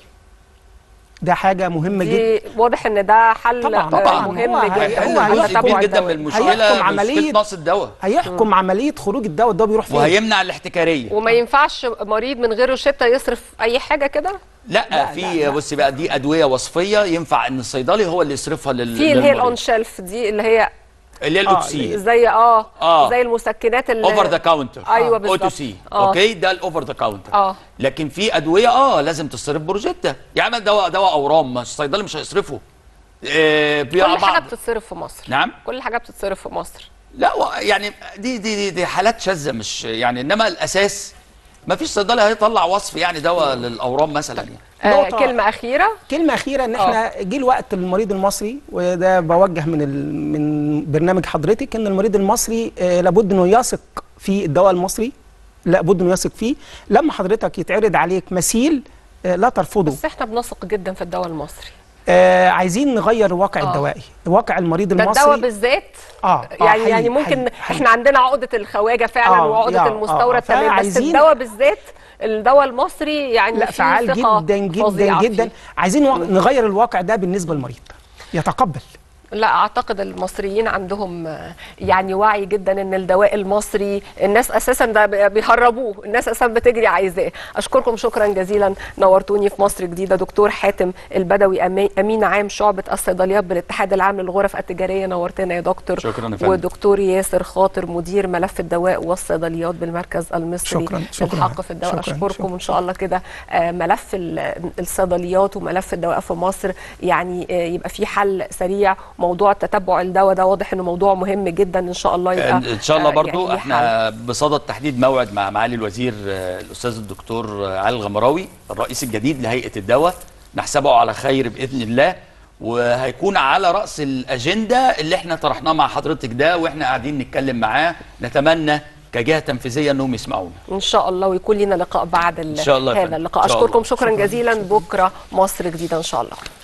ده حاجه مهمه جدا دي واضح ان ده حل طبعاً، آه، طبعاً. مهم هو جدا هيحل هيحل هو جزء كبير تتبع جدا من الدواء. المشكله هيحكم مشكله عملية- نقص الدواء هيحكم عمليه خروج الدواء الدواء بيروح فين وهيمنع الاحتكاريه وما ينفعش مريض من غير روشته يصرف اي حاجه كده لا, في بصي بقى دي ادويه وصفيه ينفع ان الصيدلي هو اللي يصرفها لل في اللي هي للمريض. الاون شيلف دي اللي هي اللي هي آه الاوتسين زي اه, آه. زي المسكنات اللي اوفر ذا كاونتر ايوه بالظبط اوتوسي آه. اوكي ده الاوفر ذا كاونتر اه لكن في ادويه اه لازم تصرف بروجيتا يعني دواء دواء اورام مش الصيدلي مش هيصرفه آه كل بيقع حاجه بعض بتتصرف في مصر نعم كل حاجه بتتصرف في مصر لا و- يعني دي دي دي, دي حالات شاذه مش يعني انما الاساس ما فيش صيدلي هيطلع وصف يعني دواء للاورام مثلا يعني آه نقطة- كلمه اخيره كلمة أخيرة إن إحنا جه الوقت للمريض المصري وده بوجه من ال... من برنامج حضرتك إن المريض المصري آه لابد إنه يثق في الدواء المصري لابد إنه يثق فيه لما حضرتك يتعرض عليك مثيل آه لا ترفضه بس احنا بنثق جدا في الدواء المصري آه عايزين نغير الواقع آه. الدوائي واقع المريض ده المصري الدواء بالذات اه آه، يعني حقيقي، يعني ممكن حقيقي، حقيقي. احنا عندنا عقده الخواجه فعلا آه، وعقده يا- المستورد آه، تمام بس فعايزين- الدواء بالذات الدواء المصري يعني لا فيه فعال ثقة جدا جدا فظيعة جدا فيه. عايزين و- نغير الواقع ده بالنسبة للمريض يتقبل لا اعتقد المصريين عندهم آه، يعني وعي جدا ان الدواء المصري الناس اساسا ده بي- بيهربوه الناس اساسا بتجري عايزاه اشكركم شكرا جزيلا نورتوني في مصر جديده دكتور حاتم البدوي أمي- امين عام شعبه الصيدليات بالاتحاد العام للغرف التجاريه نورتنا يا دكتور شكراً يا فندم. ودكتور ياسر خاطر مدير ملف الدواء والصيدليات بالمركز المصري شكراً، شكراً. للحق في الدواء شكراً، اشكركم ان شاء الله كده آه، ملف ال- الصيدليات وملف الدواء في مصر يعني آه، يبقى في حل سريع موضوع تتبع الدواء ده واضح انه موضوع مهم جدا ان شاء الله يبقى ان شاء الله آه، برضو يعني ليه احنا بصدد تحديد موعد مع معالي الوزير آه، الاستاذ الدكتور آه، علي الغمراوي الرئيس الجديد لهيئه الدواء نحسبه على خير باذن الله وهيكون على راس الاجنده اللي احنا طرحناه مع حضرتك ده واحنا قاعدين نتكلم معاه نتمنى كجهه تنفيذيه انهم يسمعونا ان شاء الله ويكون لنا لقاء بعد ال- إن شاء الله يا هذا فندم. اللقاء إن شاء اشكركم الله. شكرا جزيلا بكره مصر جديده ان شاء الله